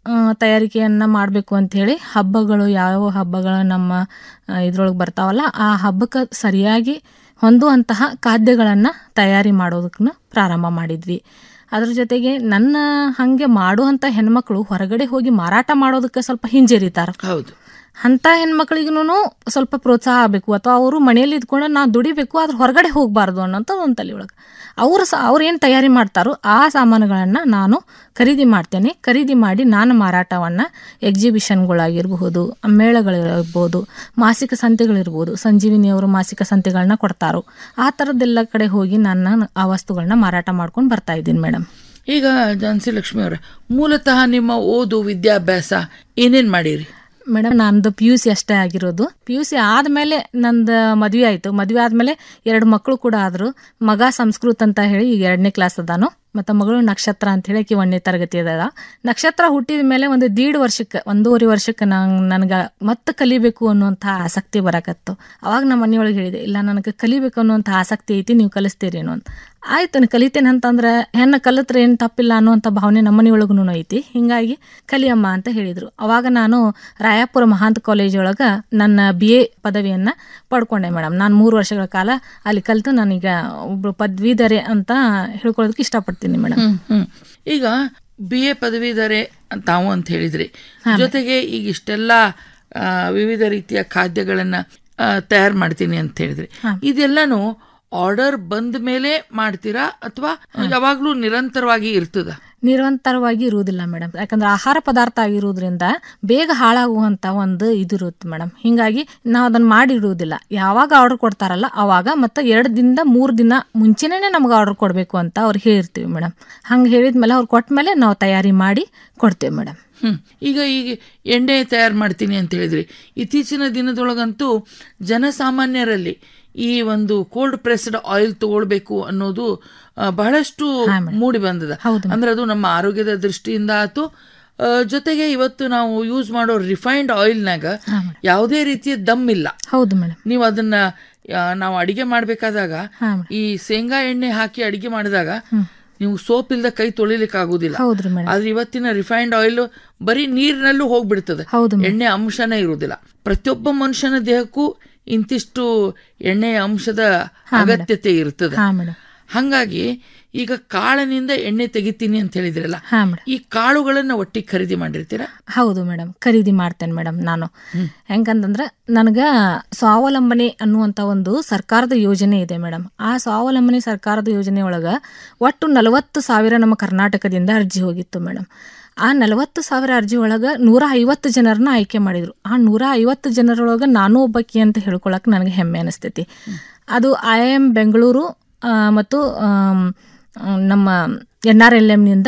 ಆ, ತಯಾರಿಕೆಯನ್ನ ಮಾಡಬೇಕು ಅಂತ ಹೇಳಿ ಹಬ್ಬಗಳು ಯಾವ ಹಬ್ಬಗಳು ನಮ್ಮ ಇದ್ರೊಳಗೆ ಬರ್ತಾವಲ್ಲ ಆ ಹಬ್ಬಕ್ಕೆ ಸರಿಯಾಗಿ ಹೊಂದುವಂತಹ ಖಾದ್ಯಗಳನ್ನು ತಯಾರಿ ಮಾಡೋದಕ್ಕೂ ಪ್ರಾರಂಭ ಮಾಡಿದ್ವಿ ಅದ್ರ ಜೊತೆಗೆ ನನ್ನ ಹಾಗೆ ಮಾಡುವಂಥ ಹೆಣ್ಮಕ್ಳು ಹೊರಗಡೆ ಹೋಗಿ ಮಾರಾಟ ಮಾಡೋದಕ್ಕೆ ಸ್ವಲ್ಪ ಹಿಂಜರಿತಾರೆ ಹೌದು ಅಂಥ ಹೆಣ್ಮಕ್ಳಿಗೂ ಸ್ವಲ್ಪ ಪ್ರೋತ್ಸಾಹ ಆಗಬೇಕು ಅಥವಾ ಅವರು ಮನೆಯಲ್ಲಿ ಇದ್ಕೊಂಡು ನಾವು ದುಡಿಬೇಕು ಅದ್ರ ಹೊರಗಡೆ ಹೋಗಬಾರ್ದು ಅನ್ನೋಂಥ ಒಂದು ತಲೆ ಒಳಗೆ ಅವರು ಸಹ ಅವ್ರು ಏನು ತಯಾರಿ ಮಾಡ್ತಾರೋ ಆ ಸಾಮಾನುಗಳನ್ನು ನಾನು ಖರೀದಿ ಮಾಡ್ತೇನೆ ಖರೀದಿ ಮಾಡಿ ನಾನು ಮಾರಾಟವನ್ನು ಎಕ್ಸಿಬಿಷನ್ಗಳಾಗಿರಬಹುದು ಮೇಳಗಳಿರ್ಬೋದು ಮಾಸಿಕ ಸಂತೆಗಳಿರ್ಬೋದು ಸಂಜೀವಿನಿಯವರು ಮಾಸಿಕ ಸಂತೆಗಳನ್ನ ಕೊಡ್ತಾರೋ ಆ ಥರದ್ದೆಲ್ಲ ಕಡೆ ಹೋಗಿ ನಾನು ಆ ವಸ್ತುಗಳನ್ನ ಮಾರಾಟ ಮಾಡ್ಕೊಂಡು ಬರ್ತಾ ಇದ್ದೀನಿ ಮೇಡಮ್ ಈಗ ಝಾನ್ಸಿ ಲಕ್ಷ್ಮಿ ಅವರೇ ಮೂಲತಃ ನಿಮ್ಮ ಓದು ವಿದ್ಯಾಭ್ಯಾಸ ಏನೇನ್ ಮಾಡಿರಿ ಮೇಡಮ್ ನಂದು ಪಿ ಯು ಸಿ ಅಷ್ಟೇ ಆಗಿರೋದು ಪಿ ಯು ಸಿ ಆದಮೇಲೆ ನಂದು ಮದುವೆ ಆಯಿತು ಮದುವೆ ಆದಮೇಲೆ ಎರಡು ಮಕ್ಕಳು ಕೂಡ ಆದರು ಮಗ ಸಂಸ್ಕೃತ್ ಅಂತ ಹೇಳಿ ಈಗ ಎರಡನೇ ಕ್ಲಾಸ್ ಅದಾನು ಮತ್ತು ಮಗಳು ನಕ್ಷತ್ರ ಅಂತ ಹೇಳಿ ಆಕಿ ಒಂದನೇ ತರಗತಿ ಅದ ನಕ್ಷತ್ರ ಹುಟ್ಟಿದ ಮೇಲೆ ಒಂದು ದೀಡ್ ವರ್ಷಕ್ಕೆ ಒಂದೂವರೆ ವರ್ಷಕ್ಕೆ ನಂಗೆ ನನಗೆ ಮತ್ತೆ ಕಲಿಬೇಕು ಅನ್ನುವಂಥ ಆಸಕ್ತಿ ಬರಕತ್ತು ಅವಾಗ ನಮ್ಮ ಮನೆಯೊಳಗೆ ಹೇಳಿದೆ ಇಲ್ಲ ನನಗೆ ಕಲಿಬೇಕು ಅನ್ನುವಂಥ ಆಸಕ್ತಿ ಐತಿ ನೀವು ಕಲಿಸ್ತೀರೇನು ಅಂತ ಆಯ್ತು ನಾನು ಕಲಿತೇನೆ ಅಂತಂದ್ರೆ ಹೆಣ್ಣು ಕಲಿತ್ರೆ ಏನು ತಪ್ಪಿಲ್ಲ ಅನ್ನುವಂಥ ಭಾವನೆ ನಮ್ಮ ಮನೆಯೊಳಗೂ ಐತಿ ಹಿಂಗಾಗಿ ಕಲಿಯಮ್ಮ ಅಂತ ಹೇಳಿದರು ಅವಾಗ ನಾನು ರಾಯಾಪುರ ಮಹಾಂತ ಕಾಲೇಜ್ ಒಳಗೆ ನನ್ನ ಬಿ ಎ ಪದವಿಯನ್ನು ಪಡ್ಕೊಂಡೆ ಮೇಡಮ್ ನಾನು ಮೂರು ವರ್ಷಗಳ ಕಾಲ ಅಲ್ಲಿ ಕಲಿತು ನಾನೀಗ ಒಬ್ರು ಪದವೀಧರೆ ಅಂತ ಹೇಳ್ಕೊಳ್ಳೋದಕ್ಕೆ ಇಷ್ಟಪಡ್ತೀನಿ ಮೇಡಮ್ ಹ್ಮ್, ಹ್ಮ್. ಈಗ ಬಿ ಎ ಪದವೀಧರೆ ತಾವು ಅಂತ ಹೇಳಿದ್ರಿ ಜೊತೆಗೆ ಈಗ ಇಷ್ಟೆಲ್ಲ ಆ, ವಿವಿಧ ರೀತಿಯ ಖಾದ್ಯಗಳನ್ನ ತಯಾರು ಮಾಡ್ತೀನಿ ಅಂತ ಹೇಳಿದ್ರಿ ಇದೆಲ್ಲಾನು ಆರ್ಡರ್ ಬಂದ ಮೇಲೆ ಮಾಡ್ತೀರಾ ಅಥವಾ ಯಾವಾಗ್ಲೂ ನಿರಂತರವಾಗಿ ಇರ್ತದ ನಿರಂತರವಾಗಿ ಇರುವುದಿಲ್ಲ ಮೇಡಮ್ ಯಾಕಂದ್ರೆ ಆಹಾರ ಪದಾರ್ಥ ಆಗಿರೋದ್ರಿಂದ ಬೇಗ ಹಾಳಾಗುವಂತ ಒಂದು ಇದಿರುತ್ತೆ ಮೇಡಮ್ ಹಿಂಗಾಗಿ ನಾವು ಅದನ್ನ ಮಾಡಿ ಇಡುವುದಿಲ್ಲ ಯಾವಾಗ ಆರ್ಡರ್ ಕೊಡ್ತಾರಲ್ಲ ಅವಾಗ ಮತ್ತೆ ಎರಡು ದಿನದ ಮೂರು ದಿನ ಮುಂಚೆನೇ ನಮ್ಗೆ ಆರ್ಡರ್ ಕೊಡಬೇಕು ಅಂತ ಅವ್ರು ಹೇಳಿರ್ತೀವಿ ಮೇಡಮ್ ಹಂಗೆ ಹೇಳಿದ್ಮೇಲೆ ಅವ್ರು ಕೊಟ್ಟ ಮೇಲೆ ನಾವು ತಯಾರಿ ಮಾಡಿ ಕೊಡ್ತೇವೆ ಮೇಡಮ್ ಹ್ಮ್ ಈಗ ಈಗ ಎಣ್ಣೆ ತಯಾರು ಮಾಡ್ತೀನಿ ಅಂತ ಹೇಳಿದ್ರಿ ಇತ್ತೀಚಿನ ದಿನದೊಳಗಂತೂ ಜನಸಾಮಾನ್ಯರಲ್ಲಿ ಈ ಒಂದು ಕೋಲ್ಡ್ ಪ್ರೆಸ್ಡ್ ಆಯಿಲ್ ತಗೊಳ್ಬೇಕು ಅನ್ನೋದು ಆ, ಬಹಳಷ್ಟು ಮೂಡಿ ಬಂದದ ಅಂದ್ರೆ ಅದು ನಮ್ಮ ಆರೋಗ್ಯದ ದೃಷ್ಟಿಯಿಂದ ಆತು ಆ, ಜೊತೆಗೆ ಇವತ್ತು ನಾವು ಯೂಸ್ ಮಾಡೋ ರಿಫೈನ್ಡ್ ಆಯಿಲ್ನಾಗ ಯಾವುದೇ ರೀತಿಯ ದಮ್ ಇಲ್ಲ ಹೌದು ಮೇಡಮ್ ನೀವು ಅದನ್ನ ಆ, ನಾವು ಅಡಿಗೆ ಮಾಡ್ಬೇಕಾದಾಗ ಈ ಶೇಂಗಾ ಎಣ್ಣೆ ಹಾಕಿ ಅಡಿಗೆ ಮಾಡಿದಾಗ ನೀವು ಸೋಪ್ ಇಲ್ದ ಕೈ ತೊಳಿಲಿಕ್ಕೆ ಆಗುದಿಲ್ಲ ಹೌದ್ರಿ ಮೇಡಮ್ ಆದ್ರೆ ಇವತ್ತಿನ ರಿಫೈನ್ಡ್ ಆಯಿಲ್ ಬರೀ ನೀರಿನಲ್ಲೂ ಹೋಗ್ಬಿಡ್ತದೆ ಎಣ್ಣೆ ಅಂಶನೇ ಇರುವುದಿಲ್ಲ ಪ್ರತಿಯೊಬ್ಬ ಮನುಷ್ಯನ ದೇಹಕ್ಕೂ ಇಂತಿಷ್ಟು ಎಣ್ಣೆಯ ಅಂಶದ ಅಗತ್ಯತೆ ಇರ್ತದೆ ಹಾ ಮೇಡಮ್ ಹಂಗಾಗಿ ಈಗ ಕಾಳಿನಿಂದ ಎಣ್ಣೆ ತೆಗಿತೀನಿ ಅಂತ ಹೇಳಿದ್ರಲ್ಲ ಹಾ ಮೇಡಮ್ ಈ ಕಾಳುಗಳನ್ನ ಒಟ್ಟಿಗೆ ಖರೀದಿ ಮಾಡಿರ್ತೀರಾ ಹೌದು ಮೇಡಮ್ ಖರೀದಿ ಮಾಡ್ತೇನೆ ಮೇಡಮ್ ನಾನು ಹೆಂಗಂತಂದ್ರೆ ನನಗೆ ಸ್ವಾವಲಂಬನೆ ಅನ್ನುವಂಥ ಒಂದು ಸರ್ಕಾರದ ಯೋಜನೆ ಇದೆ ಮೇಡಮ್ ಆ ಸ್ವಾವಲಂಬನೆ ಸರ್ಕಾರದ ಯೋಜನೆ ಒಳಗೆ ಒಟ್ಟು ನಲವತ್ತು ಸಾವಿರ ನಮ್ಮ ಕರ್ನಾಟಕದಿಂದ ಅರ್ಜಿ ಹೋಗಿತ್ತು ಮೇಡಮ್ ಆ ನಲವತ್ತು ಸಾವಿರ ಅರ್ಜಿ ಒಳಗೆ ನೂರ ಐವತ್ತು ಜನರನ್ನ ಆಯ್ಕೆ ಮಾಡಿದ್ರು ಆ ನೂರ ಐವತ್ತು ಜನರೊಳಗೆ ನಾನು ಒಬ್ಬಕಿ ಅಂತ ಹೇಳ್ಕೊಳಕ್ಕೆ ನನಗೆ ಹೆಮ್ಮೆ ಅನಿಸ್ತೈತಿ ಅದು ಐ ಎಮ್ ಬೆಂಗಳೂರು ಆ, ಮತ್ತು ಆಮ್, ನಮ್ಮ ಎನ್ ಆರ್ ಎಲ್ ಎಮ್ನಿಂದ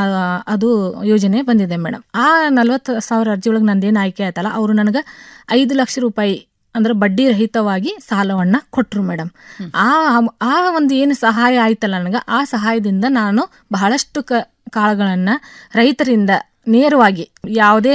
ಅದು ಯೋಜನೆ ಬಂದಿದೆ ಮೇಡಮ್ ಆ ನಲ್ವತ್ತು ಸಾವಿರ ಅರ್ಜಿ ಒಳಗೆ ನಂದೇನು ಆಯ್ಕೆ ಆಯ್ತಲ್ಲ ಅವರು ನನಗೆ ಐದು ಲಕ್ಷ ರೂಪಾಯಿ ಅಂದ್ರೆ ಬಡ್ಡಿ ರಹಿತವಾಗಿ ಸಾಲವನ್ನ ಕೊಟ್ಟರು ಮೇಡಮ್ ಆ ಆ ಒಂದು ಏನು ಸಹಾಯ ಆಯ್ತಲ್ಲ ನನಗೆ ಆ ಸಹಾಯದಿಂದ ನಾನು ಬಹಳಷ್ಟು ಕ ಕಾಳುಗಳನ್ನ ರೈತರಿಂದ ನೇರವಾಗಿ ಯಾವುದೇ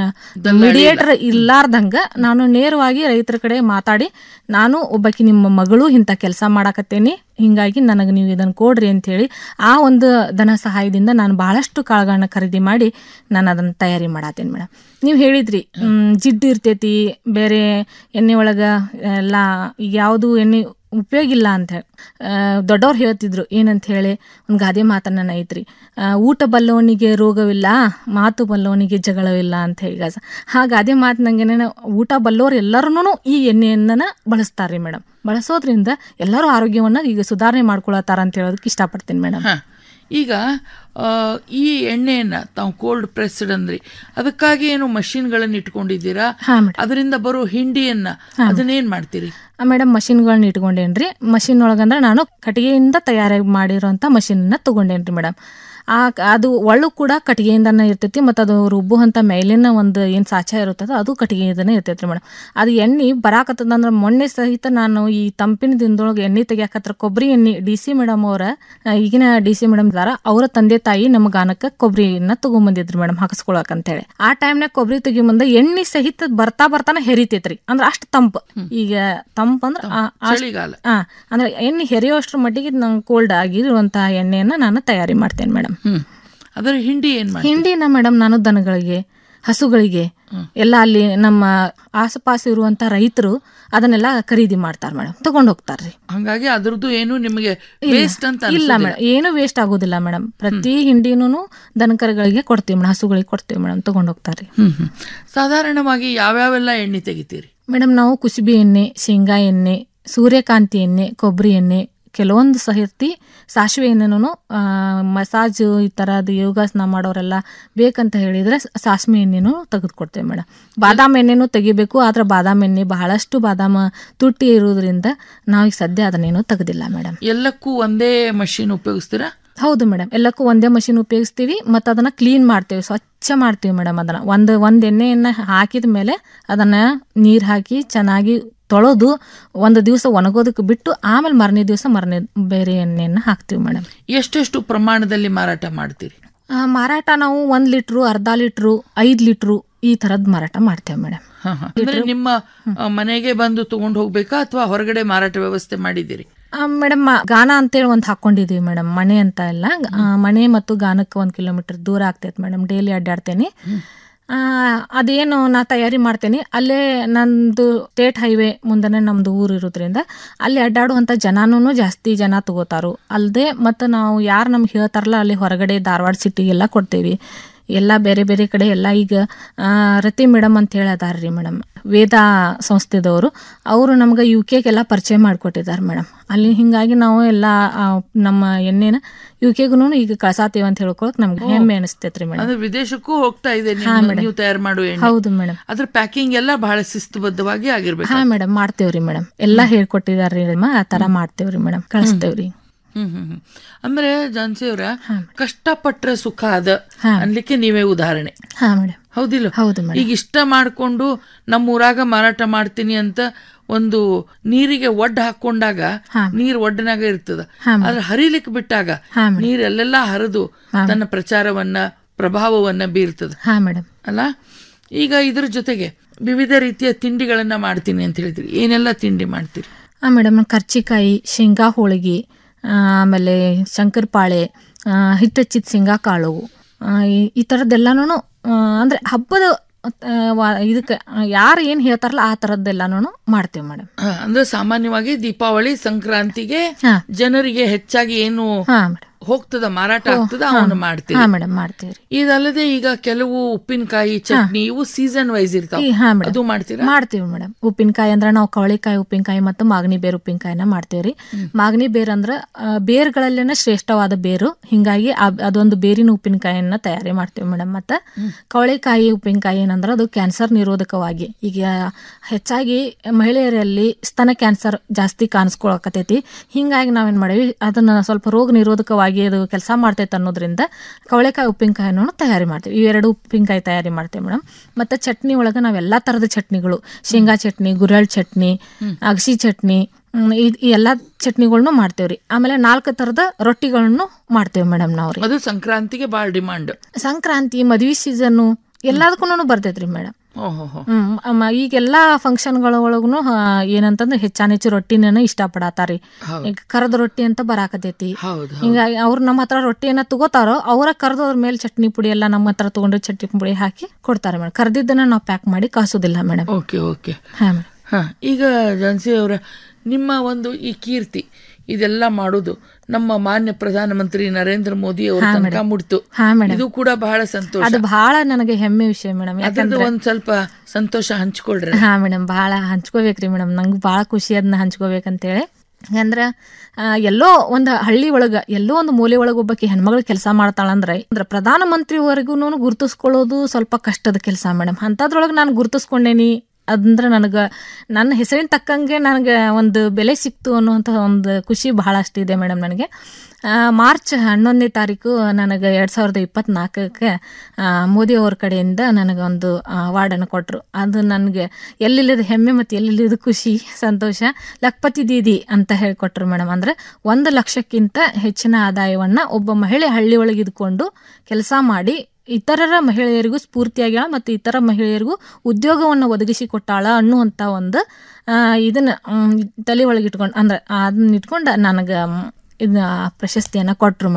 ಮೀಡಿಯೇಟರ್ ಇಲ್ಲಾರ್ದಂಗ ನಾನು ನೇರವಾಗಿ ರೈತರ ಕಡೆ ಮಾತಾಡಿ ನಾನು ಒಬ್ಬಾಕಿ ನಿಮ್ಮ ಮಗಳು ಇಂಥ ಕೆಲಸ ಮಾಡಾಕತ್ತೇನೆ ಹಿಂಗಾಗಿ ನನಗೆ ನೀವು ಇದನ್ನು ಕೊಡ್ರಿ ಅಂತ ಹೇಳಿ ಆ ಒಂದು ಧನ ಸಹಾಯದಿಂದ ನಾನು ಬಹಳಷ್ಟು ಕಾಳುಗಳನ್ನ ಖರೀದಿ ಮಾಡಿ ನಾನು ಅದನ್ನು ತಯಾರಿ ಮಾಡತ್ತೇನೆ ಮೇಡಮ್ ನೀವು ಹೇಳಿದ್ರಿ ಮ್, ಜಿಡ್ಡು ಇರ್ತೈತಿ ಬೇರೆ ಎಣ್ಣೆ ಒಳಗೆ ಎಲ್ಲ ಈಗ ಯಾವುದು ಎಣ್ಣೆ ಉಪಯೋಗ ಇಲ್ಲ ಅಂತ ಹೇಳಿ ದೊಡ್ಡವ್ರು ಹೇಳ್ತಿದ್ರು ಏನಂತ ಹೇಳಿ ಒಂದು ಗಾದೆ ಮಾತನ್ನ ಐತ್ರಿ ಆ, ಊಟ ಬಲ್ಲವನಿಗೆ ರೋಗವಿಲ್ಲ ಮಾತು ಬಲ್ಲವನಿಗೆ ಜಗಳವಿಲ್ಲ ಅಂತ ಹೇಳಿ ಗಾಸ ಆ ಗಾದೆ ಮಾತು ನಂಗೆ ಊಟ ಬಲ್ಲೋರು ಎಲ್ಲರೂ ಈ ಎಣ್ಣೆಯನ್ನ ಬಳಸ್ತಾರ್ರಿ ಮೇಡಮ್ ಬಳಸೋದ್ರಿಂದ ಎಲ್ಲರೂ ಆರೋಗ್ಯವನ್ನ ಈಗ ಸುಧಾರಣೆ ಮಾಡ್ಕೊಳತ್ತಾರ ಅಂತ ಹೇಳೋದಕ್ಕೆ ಇಷ್ಟಪಡ್ತೀನಿ ಮೇಡಮ್ ಹ. ಈಗ ಆ, ಈ ಎಣ್ಣೆಯನ್ನ ತಾವು ಕೋಲ್ಡ್ ಪ್ರೆಸ್ಡ್ ಅಂದ್ರಿ ಅದಕ್ಕಾಗಿ ಏನು ಮಷಿನ್ಗಳನ್ನ ಇಟ್ಕೊಂಡಿದ್ದೀರಾ ಅದರಿಂದ ಬರೋ ಹಿಂಡಿಯನ್ನ ಅದನ್ನೇನ್ ಮಾಡ್ತೀರಿ ಮೇಡಮ್ ಮಷಿನ್ಗಳನ್ನ ಇಟ್ಕೊಂಡೇನ್ರಿ ಮಷಿನ್ ಒಳಗಂದ್ರೆ ನಾನು ಕಟ್ಟಿಗೆಯಿಂದ ತಯಾರಾಗಿ ಮಾಡಿರೋಂಥ ಮಷಿನ್ನ ತಗೊಂಡೇನ್ರಿ ಮೇಡಮ್ ಆ ಅದು ಒಳ್ಳು ಕೂಡ ಕಟ್ಟಿಗೆಯಿಂದನೇ ಇರ್ತೈತಿ ಮತ್ತು ಅದು ರುಬ್ಬುವಂಥ ಮೇಲಿನ ಒಂದು ಏನು ಸಾಚ ಇರುತ್ತದ ಅದು ಕಟ್ಟಿಗೆಯಿಂದನೇ ಇರ್ತೈತಿ ರೀ ಮೇಡಮ್ ಅದು ಎಣ್ಣೆ ಬರಾಕತ್ತದಂದ್ರೆ ಮೊನ್ನೆ ಸಹಿತ ನಾನು ಈ ತಂಪಿನ ದಿನದೊಳಗೆ ಎಣ್ಣೆ ತೆಗಿಯಾಕತ್ರ ಕೊಬ್ಬರಿ ಎಣ್ಣೆ ಡಿ ಸಿ ಮೇಡಮ್ ಅವರ ಆ, ಈಗಿನ ಡಿ ಸಿ ಮೇಡಮ್ ಇದಾರ ಅವರ ತಂದೆ ತಾಯಿ ನಮ್ಮ ಗಾನಕ್ಕೆ ಕೊಬ್ಬರಿನ ತಗೊಂಬಂದಿದ್ರು ಮೇಡಮ್ ಹಾಕಿಸ್ಕೊಳಕ್ ಅಂತೇಳಿ ಆ ಟೈಮ್ನಾಗ ಕೊಬ್ಬರಿ ತೆಗಿಬಂದ ಎಣ್ಣೆ ಸಹಿತ ಬರ್ತಾ ಬರ್ತಾನೆ ಹೆರಿತೈತ್ರಿ ಅಂದ್ರೆ ಅಷ್ಟು ತಂಪು ಈಗ ತಂಪು ಅಂದ್ರೆ ಆ- ಅಷ್ಟ್- ಚಳಿಗಾಲ. ಆ, ಅಂದ್ರೆ ಎಣ್ಣೆ ಹೆರಿಯೋಷ್ಟ್ರ ಮಟ್ಟಿಗೆ ನಂಗೆ ಕೋಲ್ಡ್ ಆಗಿರುವಂತಹ ಎಣ್ಣೆಯನ್ನ ನಾನು ತಯಾರಿ ಮಾಡ್ತೇನೆ ಮೇಡಮ್ ಹ್ಮ್ ಅದರ ಹಿಂಡಿ ಏನ್ ಮಾಡಿ ಹಿಂಡಿನ ಮೇಡಮ್ ನಾನು ದನಗಳಿಗೆ ಹಸುಗಳಿಗೆ ಎಲ್ಲ ಅಲ್ಲಿ ನಮ್ಮ ಆಸುಪಾಸು ಇರುವಂತ ರೈತರು ಅದನ್ನೆಲ್ಲ ಖರೀದಿ ಮಾಡ್ತಾರೆ ಮೇಡಮ್ ತಗೊಂಡ್ ಹೋಗ್ತಾರ್ರಿ ಹಂಗಾಗಿ ಅದ್ರದ್ದು ಏನು ನಿಮಗೆ ವೇಸ್ಟ್ ಅಂತ ಇಲ್ಲ ಅನ್ಸೋದಿಲ್ಲ. ಮೇಡಮ್ ಏನು ವೇಸ್ಟ್ ಆಗೋದಿಲ್ಲ ಮೇಡಮ್ ಪ್ರತಿ ಹಿಂಡಿನೂ ದನಕರುಗಳಿಗೆ ಕೊಡ್ತೀವಿ ಮೇಡಮ್ ಹಸುಗಳಿಗೆ ಕೊಡ್ತೀವಿ ಮೇಡಮ್ ತಗೊಂಡ್ ಹೋಗ್ತಾರ್ರಿ ಹ್ಮ್ ಹ್ಮ್ ಸಾಧಾರಣವಾಗಿ ಯಾವ್ಯಾವೆಲ್ಲ ಎಣ್ಣೆ ತೆಗಿತೀರಿ ಮೇಡಮ್ ನಾವು ಕುಸುಬಿ ಎಣ್ಣೆ ಶೇಂಗಾ ಎಣ್ಣೆ ಸೂರ್ಯಕಾಂತಿ ಎಣ್ಣೆ ಕೊಬ್ಬರಿ ಎಣ್ಣೆ ಕೆಲವೊಂದು ಸಹಿತಿ ಸಾಸಿವೆ ಎಣ್ಣೆನೂ ಮಸಾಜ್ ಈ ಥರದ್ದು ಯೋಗಾಸನ ಮಾಡೋರೆಲ್ಲ ಬೇಕಂತ ಹೇಳಿದ್ರೆ ಸಾಸಿವೆ ಎಣ್ಣೆನೂ ತೆಗೆದುಕೊಡ್ತೇವೆ ಮೇಡಮ್ ಬಾದಾಮ್ ಎಣ್ಣೆನೂ ತೆಗಿಬೇಕು ಆದ್ರೆ ಬಾದಾಮ್ ಎಣ್ಣೆ ಬಹಳಷ್ಟು ಬಾದಾಮ ತುಟ್ಟಿ ಇರೋದ್ರಿಂದ ನಾವೀಗ ಸದ್ಯ ಅದನ್ನೇನು ತೆಗೆದಿಲ್ಲ ಮೇಡಮ್ ಎಲ್ಲಕ್ಕೂ ಒಂದೇ ಮಷಿನ್ ಉಪಯೋಗಿಸ್ತೀರಾ ಹೌದು ಮೇಡಮ್ ಎಲ್ಲಕ್ಕೂ ಒಂದೇ ಮಷಿನ್ ಉಪಯೋಗಿಸ್ತೀವಿ ಮತ್ತು ಅದನ್ನ ಕ್ಲೀನ್ ಮಾಡ್ತೇವೆ ಸ್ವಚ್ಛ ಮಾಡ್ತೀವಿ ಮೇಡಮ್ ಅದನ್ನ ಒಂದು ಒಂದು ಎಣ್ಣೆಯನ್ನ ಹಾಕಿದ ಮೇಲೆ ಅದನ್ನ ನೀರು ಹಾಕಿ ಚೆನ್ನಾಗಿ ತೊಳೆದು ಒಂದು ದಿವಸ ಒಣಗೋದಕ್ಕೆ ಬಿಟ್ಟು ಆಮೇಲೆ ಮರನೇ ದಿವಸ ಮರನೇ ಬೇರೆ ಎಣ್ಣೆಯನ್ನು ಹಾಕ್ತೀವಿ ಮೇಡಮ್ ಎಷ್ಟೆಷ್ಟು ಪ್ರಮಾಣದಲ್ಲಿ ಮಾರಾಟ ಮಾಡ್ತೀರಿ ಆ, ಮಾರಾಟ ನಾವು ಒಂದು ಲೀಟ್ರು ಅರ್ಧ ಲೀಟ್ರು ಐದು ಲೀಟ್ರು ಈ ಥರದ್ದು ಮಾರಾಟ ಮಾಡ್ತೇವೆ ಮೇಡಮ್ ಹ, ಹ. ಅಂದ್ರೆ ನಿಮ್ಮ ಆ, ಮನೆಗೆ ಬಂದು ತಗೊಂಡು ಹೋಗ್ಬೇಕಾ ಅಥವಾ ಹೊರಗಡೆ ಮಾರಾಟ ವ್ಯವಸ್ಥೆ ಮಾಡಿದ್ದೀರಿ ಮೇಡಮ್ ಗಾನ ಅಂತೇಳಿ ಒಂದು ಹಾಕೊಂಡಿದೀವಿ ಮೇಡಮ್ ಮನೆ ಅಂತ ಎಲ್ಲ ಆ, ಮನೆ ಮತ್ತು ಗಾನಕ್ಕೆ ಒಂದು ಕಿಲೋಮೀಟರ್ ದೂರ ಆಗ್ತೈತೆ ಮೇಡಮ್ ಡೈಲಿ ಅಡ್ಡಾಡ್ತೇನೆ ಆ, ಅದೇನು ನಾ ತಯಾರಿ ಮಾಡ್ತೇನೆ ಅಲ್ಲೇ ನಂದು ಸ್ಟೇಟ್ ಹೈವೇ ಮುಂದನೆ ನಮ್ದು ಊರು ಇರೋದ್ರಿಂದ ಅಲ್ಲಿ ಅಡ್ಡಾಡುವಂಥ ಜನನೂ ಜಾಸ್ತಿ ಜನ ತಗೋತಾರು ಅಲ್ಲದೆ ಮತ್ತು ನಾವು ಯಾರು ನಮ್ಗೆ ಹೇಳ್ತಾರಲ್ಲ ಅಲ್ಲಿ ಹೊರಗಡೆ ಧಾರವಾಡ ಸಿಟಿಗೆಲ್ಲ ಕೊಡ್ತೇವಿ ಎಲ್ಲ ಬೇರೆ ಬೇರೆ ಕಡೆ ಎಲ್ಲ ಈಗ ಆ, ರತಿ ಮೇಡಮ್ ಅಂತ ಹೇಳಿ ಅದಾರ್ರಿ ಮೇಡಮ್ ವೇದ ಸಂಸ್ಥೆದವರು ಅವರು ನಮ್ಗೆ ಯು ಕೆಗೆಲ್ಲ ಪರಿಚಯ ಮಾಡಿಕೊಟ್ಟಿದ್ದಾರೆ ಮೇಡಮ್ ಅಲ್ಲಿ ಹಿಂಗಾಗಿ ನಾವು ಎಲ್ಲ ಆ, ನಮ್ಮ ಎಣ್ಣೆನ ಯು ಕೆಗೂ ಈಗ ಕಳ್ಸಾತೀವಿ ಅಂತ ಹೇಳ್ಕೊಳಕ್ ನಮ್ಗೆ ಹೆಮ್ಮೆ ಅನಿಸ್ತೈತ್ರಿ ಮೇಡಮ್ ಅಂದ್ರೆ ವಿದೇಶಕ್ಕೂ ಹೋಗ್ತಾ ಇದೆ ಹಾ, ನಿಮ್ಮ- madam. ನೀವು ತಯಾರು ಮಾಡುವ ಎಣ್ಣೆ ಹೌದು ಮೇಡಮ್ ಅದ್ರ ಪ್ಯಾಕಿಂಗ್ ಎಲ್ಲ ಬಹಳ ಶಿಸ್ತುಬದ್ಧವಾಗಿ ಆಗಿರ್ಬೇಕು ಹಾ ಮೇಡಮ್ ಮಾಡ್ತೇವ್ರಿ ಮೇಡಮ್ ಎಲ್ಲ ಹೇಳ್ಕೊಟ್ಟಿದಾರ್ರಿ ಮೇಡಮ್ ಆ ತರ ಮಾಡ್ತೇವ್ರಿ ಮೇಡಮ್ ಕಳಿಸ್ತೇವ್ರಿ ಹ್ಮ್ ಹ್ಮ್ ಹ್ಮ್. ಅಂದ್ರೆ ಜಾನ್ಸಿ ಅವರ ಕಷ್ಟಪಟ್ರೆ ಸುಖ ಅದ ಅನ್ಲಿಕ್ಕೆ ನೀವೇ ಉದಾಹರಣೆ ಹಾ ಮೇಡಮ್ ಹೌದಿಲ್ಲ ಹೌದು ಮೇಡಮ್ ಈಗ ಇಷ್ಟ ಮಾಡ್ಕೊಂಡು ನಮ್ಮ ಊರಾಗ ಮಾರಾಟ ಮಾಡ್ತೀನಿ ಅಂತ ಒಂದು ನೀರಿಗೆ ಒಡ್ಡ ಹಾಕೊಂಡಾಗ ನೀರ್ ಒಡ್ಡನಾಗ ಇರ್ತದ ಹಾ, madam. ಆದ್ರೆ ಹರಿಲಿಕ್ಕೆ ಬಿಟ್ಟಾಗ ಹಾ, madam. ನೀರೆಲ್ಲೆಲ್ಲ ಹರಿದು ತನ್ನ ಪ್ರಚಾರವನ್ನ ಪ್ರಭಾವವನ್ನ ಬೀರ್ತದ ಹಾ ಮೇಡಮ್ ಅಲ್ಲ ಈಗ ಇದ್ರ ಜೊತೆಗೆ ವಿವಿಧ ರೀತಿಯ ತಿಂಡಿಗಳನ್ನ ಮಾಡ್ತೀನಿ ಅಂತ ಹೇಳಿದ್ರಿ ಏನೆಲ್ಲ ತಿಂಡಿ ಮಾಡ್ತೀರಿ ಆ ಮೇಡಮ್ ಕರ್ಚಿಕಾಯಿ ಶೇಂಗಾ ಹೋಳಿಗೆ ಆ, ಆಮೇಲೆ ಶಂಕರಪಾಳೆ ಆ, ಹಿಟ್ಟಚ್ಚಿದ ಶೇಂಗಾ ಕಾಳು ಆ, ಈ- ಈ ಥರದ್ದೆಲ್ಲನೂ ಅಂದ್ರೆ ಹಬ್ಬದ ಆ, ವಾ- ಇದಕ್ಕೆ ಯಾರು ಏನು ಹೇಳ್ತಾರಲ್ಲ ಆ ಥರದ್ದೆಲ್ಲನೂ ಮಾಡ್ತೇವೆ ಮೇಡಮ್ ಹ, ಅಂದ್ರೆ ಸಾಮಾನ್ಯವಾಗಿ ದೀಪಾವಳಿ ಸಂಕ್ರಾಂತಿಗೆ ಜನರಿಗೆ ಹೆಚ್ಚಾಗಿ ಏನು ಹಾ ಹೋಗ್ತದ ಮಾರಾಟ ಓ, ಆಗ್ತದ ಹಾ. ಅವನು ಮಾಡ್ತೀವಿ ಹಾ ಮೇಡಮ್ ಮಾಡ್ತೇವ್ರಿ ಇದಲ್ಲದೆ ಈಗ ಕೆಲವು ಉಪ್ಪಿನಕಾಯಿ ಚಟ್ನಿ ಇವು ಸೀಸನ್ ವೈಸ್ ಇರ್ತಾವ ಈ- ಹಾ ಮೇಡಮ್ ಅದು ಮಾಡ್ತೀರಾ ಮಾಡ್ತೀವಿ ಮೇಡಮ್ ಉಪ್ಪಿನಕಾಯಿ ಅಂದ್ರೆ ನಾವು ಕವಳಿಕಾಯಿ ಉಪ್ಪಿನಕಾಯಿ ಮತ್ತು ಮಾಗನಿ ಬೇರು ಉಪ್ಪಿನಕಾಯಿನ ಮಾಡ್ತೇವ್ರಿ ಮಾಗನಿ ಬೇರ್ ಅಂದ್ರೆ ಆ, ಬೇರ್ಗಳಲ್ಲೇನ ಶ್ರೇಷ್ಠವಾದ ಬೇರು ಹಿಂಗಾಗಿ ಆ- ಅದೊಂದು ಬೇರಿನ ಉಪ್ಪಿನಕಾಯಿಯನ್ನ ತಯಾರಿ ಮಾಡ್ತೇವೆ ಮೇಡಮ್ ಮತ್ತೆ ಕವಳಿಕಾಯಿ ಉಪ್ಪಿನಕಾಯಿ ಏನಂದ್ರೆ ಅದು ಕ್ಯಾನ್ಸರ್ ನಿರೋಧಕವಾಗಿ ಈಗ ಹೆಚ್ಚಾಗಿ ಮಹಿಳೆಯರಲ್ಲಿ ಸ್ತನ ಕ್ಯಾನ್ಸರ್ ಜಾಸ್ತಿ ಕಾಣಿಸ್ಕೊಳಕತೈತಿ ಹಿಂಗಾಗಿ ನಾವೇನ್ ಮಾಡೀವಿ ಅದನ್ನ ಸ್ವಲ್ಪ ರೋಗ ನಿರೋಧಕವಾಗಿ ಅದು ಕೆಲಸ ಮಾಡ್ತೈತೆ ಅನ್ನೋದ್ರಿಂದ ಕವಳೆಕಾಯಿ ಉಪ್ಪಿನಕಾಯಿನೂ ತಯಾರಿ ಮಾಡ್ತೀವಿ ಇವೆರಡು ಉಪ್ಪಿನಕಾಯಿ ತಯಾರಿ ಮಾಡ್ತೇವೆ ಮೇಡಮ್ ಮತ್ತೆ ಚಟ್ನಿ ಒಳಗೆ ನಾವೆಲ್ಲ ಥರದ ಚಟ್ನಿಗಳು ಶೇಂಗಾ ಚಟ್ನಿ ಗುರಳ್ ಚಟ್ನಿ ಅಗಸಿ ಚಟ್ನಿ ಹ್ಮ್, ಇದ್- ಈ ಎಲ್ಲ ಚಟ್ನಿಗಳ್ನು ಮಾಡ್ತೇವ್ರಿ ಆಮೇಲೆ ನಾಲ್ಕು ಥರದ ರೊಟ್ಟಿಗಳನ್ನು ಮಾಡ್ತೇವೆ ಮೇಡಮ್ ನಾವ್ರಿ ಅದು ಸಂಕ್ರಾಂತಿಗೆ ಬಾಳ್ ಡಿಮಾಂಡ್ ಸಂಕ್ರಾಂತಿ ಮದ್ವಿ ಸೀಸನ್ನು ಎಲ್ಲದಕ್ಕೂ ಬರ್ತೈತ್ರಿ ಮೇಡಮ್ ಓಹೋ ಹ್ಮ್ ಅಮ್ಮ ಈಗೆಲ್ಲಾ ಫಂಕ್ಷನ್ಗಳ ಒಳಗೂ ಏನಂತಂದ್ರೆ ಹೆಚ್ಚಾನ ಹೆಚ್ಚು ರೊಟ್ಟಿನ ಇಷ್ಟಪಡತಾರಿ ಈಗ ಕರದ ರೊಟ್ಟಿ ಅಂತ ಬರಾಕತೈತಿ ಹೌದು ಹಿಂಗಾಗಿ ಅವ್ರು ನಮ್ಮ ಹತ್ರ ರೊಟ್ಟಿಯನ್ನ ತಗೋತಾರೋ ಅವರ ಕರ್ದು ಅದ್ರ ಮೇಲೆ ಚಟ್ನಿ ಪುಡಿ ಎಲ್ಲ ನಮ್ಮ ಹತ್ರ ತಗೊಂಡು ಚಟ್ನಿ ಪುಡಿ ಹಾಕಿ ಕೊಡ್ತಾರೆ ಮೇಡಮ್ ಕರ್ದಿದ್ದನ್ನ ನಾವು ಪ್ಯಾಕ್ ಮಾಡಿ ಕಳ್ಸೋದಿಲ್ಲ ಮೇಡಮ್ ಓಕೆ ಓಕೆ ಹಾ ಮೇಡಮ್ ಹ ಈಗ ಜಾನ್ಸಿ ಅವರ ನಿಮ್ಮ ಒಂದು ಈ ಕೀರ್ತಿ ಇದೆಲ್ಲ ಮಾಡುದು ನಮ್ಮ ಮಾನ್ಯ ಪ್ರಧಾನಮಂತ್ರಿ ನರೇಂದ್ರ ಮೋದಿ ಅವರ ಹಾ, ತನಕ madam. ಮುಟ್ತು ಹಾ, madam. ಇದು ಕೂಡ ಬಹಳ ಸಂತೋಷ ಅದು ಬಹಳ ನನಗೆ ಹೆಮ್ಮೆ ವಿಷಯ ಮೇಡಮ್ ಅದ್ರದ್ದು ಯಾಕಂದ್ರೆ ಒಂದ್ ಸ್ವಲ್ಪ ಸಂತೋಷ ಹಂಚ್ಕೊಳ್ರಿ ಹಾ ಮೇಡಮ್ ಭಾಳ ಹಂಚ್ಕೋಬೇಕ್ರಿ ಮೇಡಮ್ ನಂಗೆ ಭಾಳ ಖುಷಿ ಅದನ್ನ ಹಂಚ್ಕೋಬೇಕಂತೇಳಿ ಅಂದ್ರೆ ಆ, ಎಲ್ಲೋ ಒಂದು ಹಳ್ಳಿ ಒಳಗ ಎಲ್ಲೋ ಒಂದು ಮೂಲೆ ಒಳಗೆ ಒಬ್ಬಾಕಿ ಹೆಣ್ಮಗಳು ಕೆಲಸ ಮಾಡ್ತಾಳಂದ್ರೆ ಅಂದ್ರೆ ಪ್ರಧಾನಮಂತ್ರಿವರೆಗೂ ಗುರುತಿಸ್ಕೊಳ್ಳೋದು ಸ್ವಲ್ಪ ಕಷ್ಟದ ಕೆಲಸ ಮೇಡಮ್ ಅಂಥದ್ರೊಳಗೆ ನಾನು ಗುರುತಿಸ್ಕೊಂಡೇನಿ ಅದಂದ್ರೆ ನನಗೆ ನನ್ನ ಹೆಸರಿನ ತಕ್ಕಂಗೆ ನನಗೆ ಒಂದು ಬೆಲೆ ಸಿಕ್ತು ಅನ್ನುವಂಥ ಒಂದು ಖುಷಿ ಬಹಳಷ್ಟಿದೆ ಮೇಡಮ್ ನನಗೆ ಆ, ಮಾರ್ಚ್ ಹನ್ನೊಂದನೇ ತಾರೀಕು ನನಗೆ ಎರಡು ಸಾವಿರದ ಇಪ್ಪತ್ನಾಲ್ಕಕ್ಕೆ ಮೋದಿ ಅವ್ರ ಕಡೆಯಿಂದ ನನಗೆ ಒಂದು ಅವಾರ್ಡನ್ನು ಕೊಟ್ಟರು ಅದು ನನಗೆ ಎಲ್ಲಿಲ್ಲದ ಹೆಮ್ಮೆ ಮತ್ತು ಎಲ್ಲಿಲ್ಲದ ಖುಷಿ ಸಂತೋಷ ಲಕ್ಪತಿ ದೀದಿ ಅಂತ ಹೇಳಿಕೊಟ್ರು ಮೇಡಮ್ ಅಂದರೆ ಒಂದು ಲಕ್ಷಕ್ಕಿಂತ ಹೆಚ್ಚಿನ ಆದಾಯವನ್ನು ಒಬ್ಬ ಮಹಿಳೆ ಹಳ್ಳಿ ಒಳಗೆ ಇದ್ಕೊಂಡು ಕೆಲಸ ಮಾಡಿ ಇತರರ ಮಹಿಳೆಯರಿಗೂ ಸ್ಫೂರ್ತಿಯಾಗ್ಯಾಳ ಮತ್ತು ಇತರ ಮಹಿಳೆಯರಿಗೂ ಉದ್ಯೋಗವನ್ನು ಒದಗಿಸಿ ಕೊಟ್ಟಾಳ ಅನ್ನುವಂಥ ಒಂದು ಆ, ಇದನ್ನ ಮ್, ತಲೆ ಒಳಗೆ ಇಟ್ಕೊಂಡು ಅಂದ್ರೆ ಅದನ್ನ ಇಟ್ಕೊಂಡು ನನಗೆ ಇದನ್ನ ಪ್ರಶಸ್ತಿಯನ್ನು ಕೊಟ್ಟರು ಮೇಡಮ್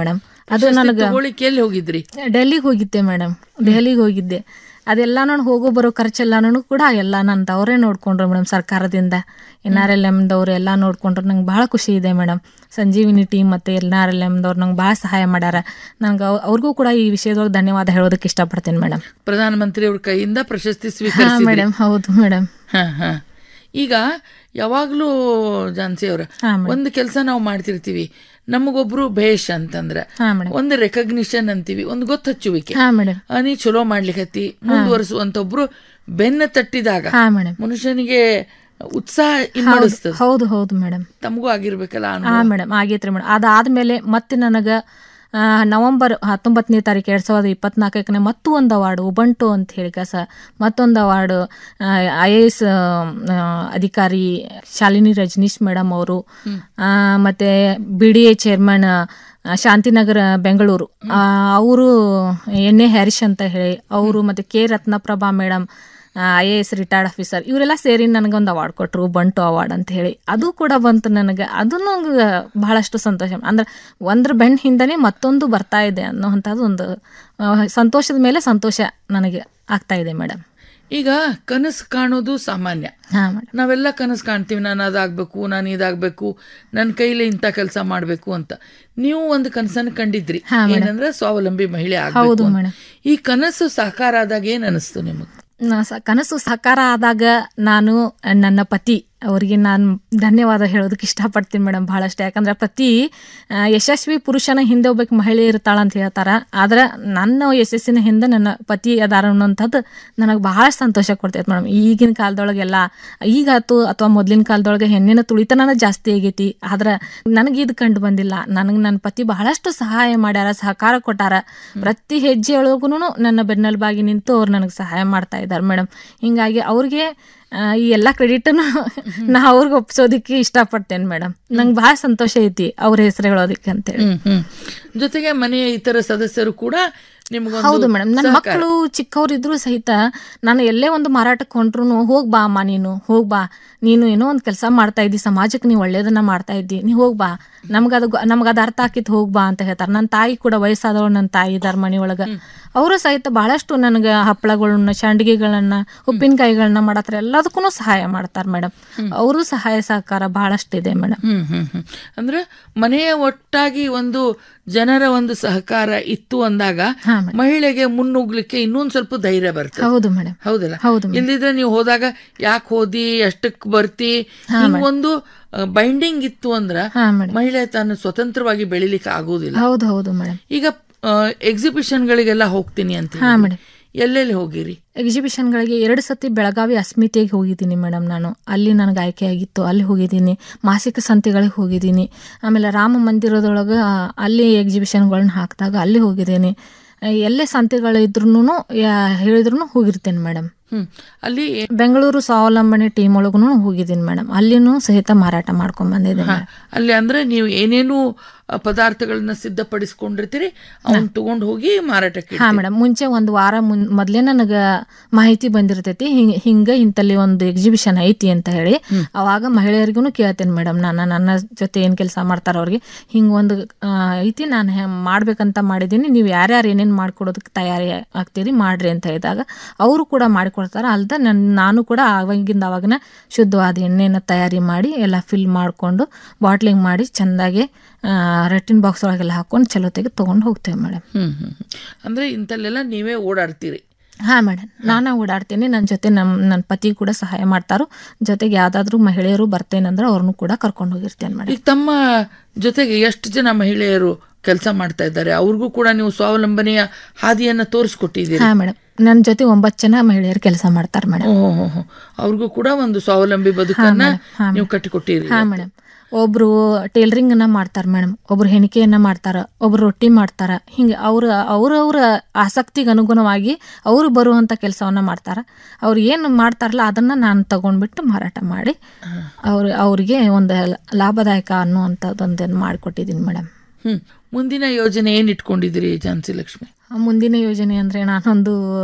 ಅದು ಪ್ರಶಸ್ತಿ ನನಗೆ ತಗೊಳ್ಳಿಕ್ಕೆ ಎಲ್ಲಿ ಹೋಗಿದ್ರಿ ಡೆಲ್ಲಿಗೆ ಹೋಗಿದ್ದೆ ಮೇಡಮ್ ದೆಹಲಿಗೆ ಹೋಗಿದ್ದೆ ಅದೆಲ್ಲ ನಾನು ಹೋಗೋ ಬರೋ ಖರ್ಚೆಲ್ಲಾನು ಕೂಡ ಎಲ್ಲ ನಂದು ಅವರೇ ನೋಡ್ಕೊಂಡ್ರು ಮೇಡಮ್ ಸರ್ಕಾರದಿಂದ ಎನ್ ಆರ್ ಎಲ್ ಎಮ್ದವ್ರು ಎಲ್ಲ ನೋಡ್ಕೊಂಡ್ರು ನಂಗೆ ಭಾಳ ಖುಷಿ ಇದೆ ಮೇಡಮ್ ಸಂಜೀವಿನಿ ಟೀಮ್ ಮತ್ತು ಎನ್ ಆರ್ ಎಲ್ ಎಮ್ದವ್ರು ನಂಗೆ ಭಾಳ ಸಹಾಯ ಮಾಡ್ಯಾರ ನಂಗೆ ಅವ್- ಅವ್ರಿಗೂ ಕೂಡ ಈ ವಿಷಯದೊಳಗೆ ಧನ್ಯವಾದ ಹೇಳೋದಕ್ಕೆ ಇಷ್ಟಪಡ್ತೀನಿ ಮೇಡಮ್ ಪ್ರಧಾನಮಂತ್ರಿ ಅವ್ರ ಕೈಯಿಂದ ಪ್ರಶಸ್ತಿ ಹಾಂ ಸ್ವೀಕರಿಸಿದ್ರಿ ಮೇಡಮ್ ಹೌದು ಮೇಡಮ್ ಹಾ ಹಾ ಈಗ ಯಾವಾಗ್ಲೂ ಜಾನ್ಸಿ ಅವ್ರ ಒಂದು ಕೆಲಸ ನಾವು ಮಾಡ್ತಿರ್ತೀವಿ ನಮಗೊಬ್ರು ಭೇಷ್ ಅಂತಂದ್ರೆ ಹಾಂ ಮೇಡಮ್ ಒಂದು ರೆಕಗ್ನಿಷನ್ ಅಂತೀವಿ ಒಂದು ಗೊತ್ತಚ್ಚುವಿಕೆ ಹಾಂ ಮೇಡಮ್ ಆ, ನೀ ಚಲೋ ಮಾಡ್ಲಿಕತ್ತಿ ಮುಂದುವರಿಸುವಂತ ಒಬ್ರು ಬೆನ್ನ ತಟ್ಟಿದಾಗ ಹಾಂ ಮೇಡಮ್ ಮನುಷ್ಯನಿಗೆ ಉತ್ಸಾಹ ಇಮ್ಮಡಿಸ್ತದೆ ಹೌದು ಹೌದು ಮೇಡಮ್ ತಮಗೂ ಆಗಿರ್ಬೇಕಲ್ಲ ಆ ಹಾಂ ಅನುಭವ. ಮೇಡಮ್ ಆಗೈತ್ರಿ ಮೇಡಮ್ ಅದಾದ್ಮೇಲೆ ಮತ್ತೆ ನನಗೆ ನವಂಬರ್ ಹತ್ತೊಂಬತ್ತನೇ ತಾರೀಕು ಎರಡು ಸಾವಿರದ ಇಪ್ಪತ್ನಾಲ್ಕನೇ ಮತ್ತೂ ಒಂದು ಅವಾರ್ಡು ಉಬಂಟು ಅಂತ ಹೇಳಿ ಕಸ ಮತ್ತೊಂದು ಅವಾರ್ಡು ಐ ಎ ಎಸ್ ಅಧಿಕಾರಿ ಶಾಲಿನಿ ರಜನೀಶ್ ಮೇಡಮ್ ಅವರು ಮತ್ತು B D A chairman Shantinagar Bengaluru ಅವರು ಎನ್ ಎ ಹ್ಯಾರಿಶ್ ಅಂತ ಹೇಳಿ ಅವರು ಮತ್ತು K Ratnaprabha madam I A S retired officer ಇವರೆಲ್ಲ ಸೇರಿ ನನಗೊಂದು ಅವಾರ್ಡ್ ಕೊಟ್ಟರು ಬಂಟು ಅವಾರ್ಡ್ ಅಂತ ಹೇಳಿ ಅದು ಕೂಡ ಬಂತು ನನಗೆ ಅದು ನಂಗೆ ಬಹಳಷ್ಟು ಸಂತೋಷ ಅಂದ್ರೆ ಒಂದ್ರ ಬೆನ್ನ ಹಿಂದನೇ ಮತ್ತೊಂದು ಬರ್ತಾ ಇದೆ ಅನ್ನೋವಂಥದ್ದು ಒಂದು ಆ, ಸಂತೋಷದ ಮೇಲೆ ಸಂತೋಷ ನನಗೆ ಆಗ್ತಾ ಇದೆ ಮೇಡಮ್ ಈಗ ಕನಸು ಕಾಣೋದು ಸಾಮಾನ್ಯ ಹಾಂ ಮೇಡಮ್ ನಾವೆಲ್ಲ ಕನಸು ಕಾಣ್ತೀವಿ ನಾನು ಅದಾಗಬೇಕು ನಾನು ಇದಾಗಬೇಕು ನನ್ನ ಕೈಲಿ ಇಂಥ ಕೆಲಸ ಮಾಡಬೇಕು ಅಂತ ನೀವು ಒಂದು ಕನಸನ್ನು ಕಂಡಿದ್ರಿ ಹಾ, ಮೇಡಮ್. ಏನಂದ್ರೆ ಸ್ವಾವಲಂಬಿ ಮಹಿಳೆ ಹೌದು, ಆಗಬೇಕು ಮೇಡಮ್. ಈ ಕನಸು ಸಾಕಾರ ಆದಾಗ ಏನ್ ಅನಿಸ್ತು ನಿಮಗೆ ನಾ ಸ- ಕನಸು ಸಾಕಾರ ಆದಾಗ ನಾನು ನನ್ನ ಪತಿ ಅವರಿಗೆ ನಾನು ಧನ್ಯವಾದ ಹೇಳೋದಕ್ಕೆ ಇಷ್ಟಪಡ್ತೀನಿ ಮೇಡಮ್ ಭಾಳಷ್ಟು ಯಾಕಂದ್ರೆ ಪತಿ ಆ, ಯಶಸ್ವಿ ಪುರುಷನ ಹಿಂದೆ ಒಬ್ಬಕ್ಕೆ ಮಹಿಳೆ ಇರ್ತಾಳ ಅಂತ ಹೇಳ್ತಾರೆ ಆದ್ರೆ ನನ್ನ ಯಶಸ್ಸಿನ ಹಿಂದೆ ನನ್ನ ಪತಿ ಅದಾರ ಅನ್ನೋಂಥದ್ದು ನನಗೆ ಬಹಳ ಸಂತೋಷ ಕೊಡ್ತೈತೆ ಮೇಡಮ್ ಈಗಿನ ಕಾಲದೊಳಗೆಲ್ಲ ಈಗ ಆತು ಅಥವಾ ಮೊದಲಿನ ಕಾಲದೊಳಗೆ ಹೆಣ್ಣಿನ ತುಳಿತನ ಜಾಸ್ತಿ ಆಗೈತಿ ಆದ್ರೆ ನನಗೆ ಇದು ಕಂಡು ಬಂದಿಲ್ಲ ನನಗೆ ನನ್ನ ಪತಿ ಬಹಳಷ್ಟು ಸಹಾಯ ಮಾಡ್ಯಾರ ಸಹಕಾರ ಕೊಟ್ಟಾರ ಪ್ರತಿ ಹೆಜ್ಜೆ ಒಳಗೂ ನನ್ನ ಬೆನ್ನೆಲುಬಾಗಿ ನಿಂತು ಅವ್ರು ನನಗೆ ಸಹಾಯ ಮಾಡ್ತಾ ಇದ್ದಾರೆ ಮೇಡಮ್ ಹಿಂಗಾಗಿ ಅವ್ರಿಗೆ ಆ, ಈ ಎಲ್ಲ ಕ್ರೆಡಿಟನ್ನು ನಾ ಅವ್ರಿಗೆ ಒಪ್ಸೋದಕ್ಕೆ ಇಷ್ಟಪಡ್ತೇನೆ ಮೇಡಮ್ ನಂಗೆ ಭಾಳ ಸಂತೋಷ ಐತಿ ಅವ್ರ ಹೆಸರು ಹೇಳೋದಕ್ಕೆ ಅಂತೇಳಿ ಹ್ಮ್ ಹ್ಮ್ ಜೊತೆಗೆ ಮನೆಯ ಇತರ ಸದಸ್ಯರು ಕೂಡ ನಿಮ್ಗೊಂದು ಹೌದು ಮೇಡಮ್ ನನ್ನ ಸಹಕಾರ. ಮಕ್ಕಳು ಚಿಕ್ಕವರಿದ್ರು ಸಹಿತ ನಾನು ಎಲ್ಲೇ ಒಂದು ಮಾರಾಟಕ್ಕೆ ಹೊಂಟ್ರು ಹೋಗ್ ಬಾ ಅಮ್ಮ ನೀನು ಹೋಗ್ ಬಾ ನೀನು ಏನೋ ಒಂದು ಕೆಲಸ ಮಾಡ್ತಾ ಇದ್ದಿ ಸಮಾಜಕ್ಕೆ ನೀವು ಒಳ್ಳೇದನ್ನ ಮಾಡ್ತಾ ಇದ್ದಿ ನೀ ಹೋಗ್ ಬಾ ನಮ್ಗದು ನಮ್ಗದು ಅರ್ಥ ಆಕಿತ್ತು ಹೋಗ್ ಬಾ ಅಂತ ಹೇಳ್ತಾರೆ ನನ್ನ ತಾಯಿ ಕೂಡ ವಯಸ್ಸಾದವಳು ನನ್ನ ತಾಯಿ ಇದಾರ ಮನೆಯೊಳಗೆ ಅವರು ಸಹಿತ ಬಹಳಷ್ಟು ನನಗೆ ಹಪ್ಪಳಗಳನ್ನ ಸಂಡಿಗೆಗಳನ್ನ ಉಪ್ಪಿನಕಾಯಿಗಳನ್ನ ಮಾಡತ್ತಾರೆ ಎಲ್ಲದಕ್ಕೂ ಸಹಾಯ ಮಾಡ್ತಾರೆ ಮೇಡಮ್ ಅವರು ಸಹಾಯ ಸಹಕಾರ ಬಹಳಷ್ಟು ಇದೆ ಮೇಡಮ್ ಹ್ಮ್ ಹ್ಮ್ ಹ್ಮ್ ಅಂದ್ರೆ ಮನೆಯ ಒಟ್ಟಾಗಿ ಒಂದು ಜನರ ಒಂದು ಸಹಕಾರ ಇತ್ತು ಅಂದಾಗ ಮಹಿಳೆಗೆ ಮುನ್ನುಗ್ಲಿಕ್ಕೆ ಇನ್ನೊಂದ್ ಸ್ವಲ್ಪ ಧೈರ್ಯ ಬರ್ತದೆ ಹೌದು ಮೇಡಮ್ ಹೌದಲ್ಲ ಹೌದು ಇಲ್ದಿದ್ರೆ ನೀವು ಹೋದಾಗ ಯಾಕೆ ಹೋದಿ ಎಷ್ಟಕ್ ಬರ್ತಿ ಹಾ, ಮೇಡಮ್. ಒಂದು ಬೈಂಡಿಂಗ್ ಇತ್ತು ಅಂದ್ರ ಹಾ, ಮೇಡಮ್. ಮಹಿಳೆ ತಾನು ಸ್ವತಂತ್ರವಾಗಿ ಬೆಳಿಲಿಕ್ಕೆ ಆಗೋದಿಲ್ಲ ಹೌದು ಹೌದು ಮೇಡಮ್ ಈಗ ಎಕ್ಸಿಬಿಷನ್ ಗಳಿಗೆಲ್ಲ ಹೋಗ್ತೀನಿ ಅಂತ ಹಾ, ಹೇಳಿದ್ರಿ. ಮೇಡಮ್. ಎಲ್ಲೆಲ್ಲಿ ಹೋಗಿರಿ ಎಕ್ಸಿಬಿಷನ್ಗಳಿಗೆ ಎರಡು ಸತಿ ಬೆಳಗಾವಿ ಅಸ್ಮಿತೆಗೆ ಹೋಗಿದ್ದೀನಿ ಮೇಡಮ್ ನಾನು ಅಲ್ಲಿ ನನಗೆ ಆಯ್ಕೆ ಆಗಿತ್ತು ಅಲ್ಲಿ ಹೋಗಿದ್ದೀನಿ ಮಾಸಿಕ ಸಂತೆಗಳಿಗೆ ಹೋಗಿದ್ದೀನಿ ಆಮೇಲೆ ರಾಮ ಮಂದಿರದೊಳಗೆ ಆ, ಅಲ್ಲಿ ಎಕ್ಸಿಬಿಷನ್ಗಳನ್ನ ಹಾಕಿದಾಗ ಅಲ್ಲಿ ಹೋಗಿದ್ದೀನಿ ಆ, ಎಲ್ಲೇ ಸಂತೆಗಳು ಇದ್ರೂ ಹೇಳಿದ್ರು ಹೋಗಿರ್ತೇನೆ ಮೇಡಮ್ ಹ್ಮ್ ಅಲ್ಲಿ ಬೆಂಗಳೂರು ಸ್ವಾವಲಂಬನೆ ಟೀಮ್ ಒಳಗೂ ಹೋಗಿದ್ದೀನಿ ಮೇಡಮ್ ಅಲ್ಲಿನೂ ಸಹಿತ ಮಾರಾಟ ಮಾಡ್ಕೊಂಡ್ ಬಂದಿದ್ದೀನಿ ಹಾ, ಅಲ್ಲಿ ಅಂದ್ರೆ ನೀವು ಏನೇನು ಆ, ಪದಾರ್ಥಗಳನ್ನ ಸಿದ್ಧಪಡಿಸ್ಕೊಂಡಿರ್ತೀರಿ ಅವನ್ ತಗೊಂಡ್ ಹೋಗಿ ಮಾರಾಟಕ್ಕೆ ಹಾ ಮೇಡಮ್ ಮುಂಚೆ ಒಂದು ವಾರ ಮುನ್ ಮೊದಲೇ ನನಗೆ ಮಾಹಿತಿ ಬಂದಿರ್ತೈತಿ ಹಿಂಗ ಹಿಂಗ ಇಂತಲ್ಲಿ ಒಂದು ಎಕ್ಸಿಬಿಷನ್ ಐತಿ ಅಂತ ಹೇಳಿ ಅವಾಗ ಮಹಿಳೆಯರಿಗೂ ಕೇಳ್ತೇನೆ ಮೇಡಮ್ ನಾನು ನನ್ನ ಜೊತೆ ಏನು ಕೆಲಸ ಮಾಡ್ತಾರ ಅವ್ರಿಗೆ ಹಿಂಗೆ ಒಂದು ಆ, ಐತಿ ನಾನು ಹೆ- ಮಾಡ್ಬೇಕಂತ ಮಾಡಿದ್ದೀನಿ ನೀವು ಯಾರ್ಯಾರು ಏನೇನು ಮಾಡ್ಕೊಡೋದಕ್ಕೆ ತಯಾರಿ ಆಗ್ತೀರಿ ಮಾಡ್ರಿ ಅಂತ ಹೇಳಿದಾಗ ಅವರು ಕೂಡ ಮಾಡಿಕೊಡ್ತಾರೆ ಅಲ್ದ ನನ್ನ ನಾನು ಕೂಡ ಅವಾಗಿಂದ ಅವಾಗನ ಶುದ್ಧವಾದ ಎಣ್ಣೆನ ತಯಾರಿ ಮಾಡಿ ಎಲ್ಲ ಫಿಲ್ ಮಾಡಿಕೊಂಡು ಬಾಟ್ಲಿಂಗ್ ಮಾಡಿ ಚೆಂದಾಗಿ ರಟ್ಟಿನ ಬಾಕ್ಸ್ ಒಳಗೆಲ್ಲ ಹಾಕೊಂಡು ಚಲೋ ತೆಗೆದು ತೊಗೊಂಡು ಹೋಗ್ತೇವೆ ಮೇಡಮ್ ಹ್ಮ್ ಹ್ಮ್ ಹ್ಮ್. ಅಂದ್ರೆ ಇಂಥಲ್ಲೆಲ್ಲ ನೀವೇ ಓಡಾಡ್ತೀರಿ ಹಾ ಮೇಡಮ್ ನಾನೇ ಓಡಾಡ್ತೀನಿ ನನ್ನ ಜೊತೆ ನಮ್ಮ ನನ್ನ ಪತಿ ಕೂಡ ಸಹಾಯ ಮಾಡ್ತಾರೋ ಜೊತೆಗೆ ಯಾವ್ದಾದ್ರು ಮಹಿಳೆಯರು ಬರ್ತೇನಂದ್ರೆ ಅವ್ರನ್ನೂ ಕೂಡ ಕರ್ಕೊಂಡು ಹೋಗಿರ್ತೇನೆ ಮೇಡಮ್ ಈಗ ತಮ್ಮ ಜೊತೆಗೆ ಎಷ್ಟು ಜನ ಮಹಿಳೆಯರು ಕೆಲಸ ಮಾಡ್ತಾ ಇದ್ದಾರೆ ಅವ್ರಿಗೂ ಕೂಡ ನೀವು ಸ್ವಾವಲಂಬನೆಯ ಹಾದಿಯನ್ನ ತೋರಿಸ್ಕೊಟ್ಟಿದ್ದೀರಿ ಹಾ ಮೇಡಮ್ ನನ್ನ ಜೊತೆ ಒಂಬತ್ತು ಜನ ಮಹಿಳೆಯರು ಕೆಲಸ ಮಾಡ್ತಾರೆ ಮೇಡಮ್ ಓಹೋ ಅವ್ರಿಗೂ ಕೂಡ ಒಂದು ಸ್ವಾವಲಂಬಿ ಬದುಕನ್ನ madam. ಹಾ, ನೀವು madam. ಕಟ್ಟಿಕೊಟ್ಟಿರಿ ಹಾ ಮೇಡಮ್ ಒಬ್ರು ಟೇಲರಿಂಗ್ ಅನ್ನ ಮಾಡ್ತಾರ ಮೇಡಮ್ ಒಬ್ರು ಹೆಣಿಕೆಯನ್ನ ಮಾಡ್ತಾರ ಒಬ್ರು ರೊಟ್ಟಿ ಮಾಡ್ತಾರ ಹಿಂಗೆ ಅವ್ರ ಅವ್ರವ್ರ ಆಸಕ್ತಿಗೆ ಅನುಗುಣವಾಗಿ ಅವರು ಬರುವಂತ ಕೆಲಸವನ್ನ ಮಾಡ್ತಾರ ಅವ್ರು ಏನು ಮಾಡ್ತಾರಲ್ಲ ಅದನ್ನ ನಾನು ತಗೊಂಡ್ಬಿಟ್ಟು ಮಾರಾಟ ಮಾಡಿ ಅವ್ರ ಅವ್ರಿಗೆ ಒಂದು ಲಾಭದಾಯಕ ಅನ್ನುವಂಥದ್ದೊಂದನ್ನು ಮಾಡಿಕೊಟ್ಟಿದ್ದೀನಿ ಮೇಡಮ್ ಹ್ಮ್ ಮುಂದಿನ ಯೋಜನೆ ಏನ್ ಇಟ್ಕೊಂಡಿದ್ದೀರಿ ಝಾನ್ಸಿ ಲಕ್ಷ್ಮಿ ಮುಂದಿನ ಯೋಜನೆ ಅಂದರೆ ನಾನೊಂದು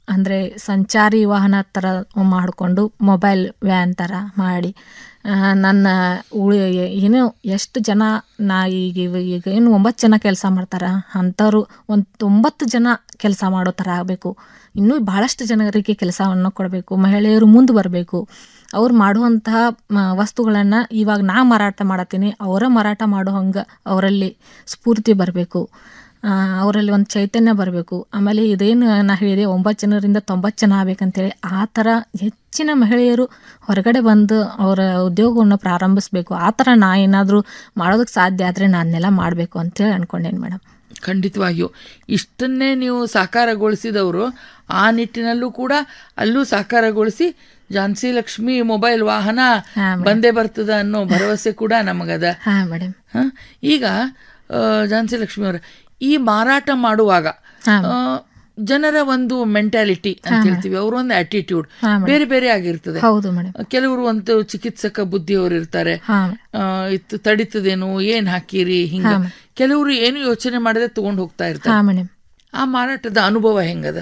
ಅಂದರೆ ಸಂಚಾರಿ ವಾಹನ ಥರ ಮಾಡಿಕೊಂಡು ಮೊಬೈಲ್ ವ್ಯಾನ್ ಥರ ಮಾಡಿ ಆ, ನನ್ನ ಉಳಿ ಏನು ಎಷ್ಟು ಜನ ನಾ ಈಗ ಇವ- ಈಗ ಏನು ಒಂಬತ್ತು ಜನ ಕೆಲಸ ಮಾಡ್ತಾರೆ ಅಂಥವ್ರು ಒಂದು ತೊಂಬತ್ತು ಜನ ಕೆಲಸ ಮಾಡೋ ಥರ ಆಗಬೇಕು ಇನ್ನೂ ಭಾಳಷ್ಟು ಜನರಿಗೆ ಕೆಲಸವನ್ನು ಕೊಡಬೇಕು ಮಹಿಳೆಯರು ಮುಂದೆ ಬರಬೇಕು ಅವ್ರು ಮಾಡುವಂತಹ ವಸ್ತುಗಳನ್ನು ಇವಾಗ ನಾ ಮಾರಾಟ ಮಾಡತ್ತೀನಿ ಅವರ ಮಾರಾಟ ಮಾಡೋ ಹಂಗೆ ಅವರಲ್ಲಿ ಸ್ಫೂರ್ತಿ ಬರಬೇಕು ಅವರಲ್ಲಿ ಒಂದು ಚೈತನ್ಯ ಬರಬೇಕು ಆಮೇಲೆ ಇದೇನು ನಾ ಹೇಳಿದೆ ಒಂಬತ್ತು ಜನರಿಂದ ತೊಂಬತ್ತು ಜನ ಆಗ್ಬೇಕಂತೇಳಿ ಆ ಥರ ಹೆಚ್ಚಿನ ಮಹಿಳೆಯರು ಹೊರಗಡೆ ಬಂದು ಅವರ ಉದ್ಯೋಗವನ್ನು ಪ್ರಾರಂಭಿಸಬೇಕು ಆ ಥರ ನಾ ಏನಾದರೂ ಮಾಡೋದಕ್ಕೆ ಸಾಧ್ಯ ಆದರೆ ನಾನೆಲ್ಲ ಮಾಡಬೇಕು ಅಂತೇಳಿ ಅನ್ಕೊಂಡೇನು ಮೇಡಮ್ ಖಂಡಿತವಾಗಿಯೂ ಇಷ್ಟನ್ನೇ ನೀವು ಸಾಕಾರಗೊಳಿಸಿದವರು ಆ ನಿಟ್ಟಿನಲ್ಲೂ ಕೂಡ ಅಲ್ಲೂ ಸಾಕಾರಗೊಳಿಸಿ ಝಾನ್ಸಿ ಲಕ್ಷ್ಮಿ ಮೊಬೈಲ್ ವಾಹನ ಬಂದೇ ಬರ್ತದ ಅನ್ನೋ ಭರವಸೆ ಕೂಡ ನಮಗದ ಹಾಂ ಮೇಡಮ್ ಹ? ಈಗ ಆ, ಝಾನ್ಸಿ ಲಕ್ಷ್ಮಿ ಅವರ ಈ ಮಾರಾಟ ಮಾಡುವಾಗ ಆ, ಜನರ ಒಂದು ಮೆಂಟಾಲಿಟಿ ಅಂತ ಹೇಳ್ತೀವಿ ಅವ್ರ ಒಂದು ಆಟಿಟ್ಯೂಡ್ ಹಾ, madam. ಬೇರೆ ಬೇರೆ ಆಗಿರ್ತದೆ ಹೌದು ಮೇಡಮ್ ಕೆಲವರು ಒಂದು ಚಿಕಿತ್ಸಕ ಬುದ್ಧಿಯವರು ಇರ್ತಾರೆ ಹಾಂ ಆ, ಇತ್ತು ತಡಿತದೇನು ಏನ್ ಹಾಕಿರಿ ಹಿಂಗ ಹಾ, ಕೆಲವರು ಏನು ಯೋಚನೆ ಮಾಡದೆ ತಗೊಂಡ್ ಹೋಗ್ತಾ ಇರ್ತಾರೆ ಹಾಂ ಮೇಡಮ್ ಆ ಮಾರಾಟದ ಅನುಭವ ಹೆಂಗದ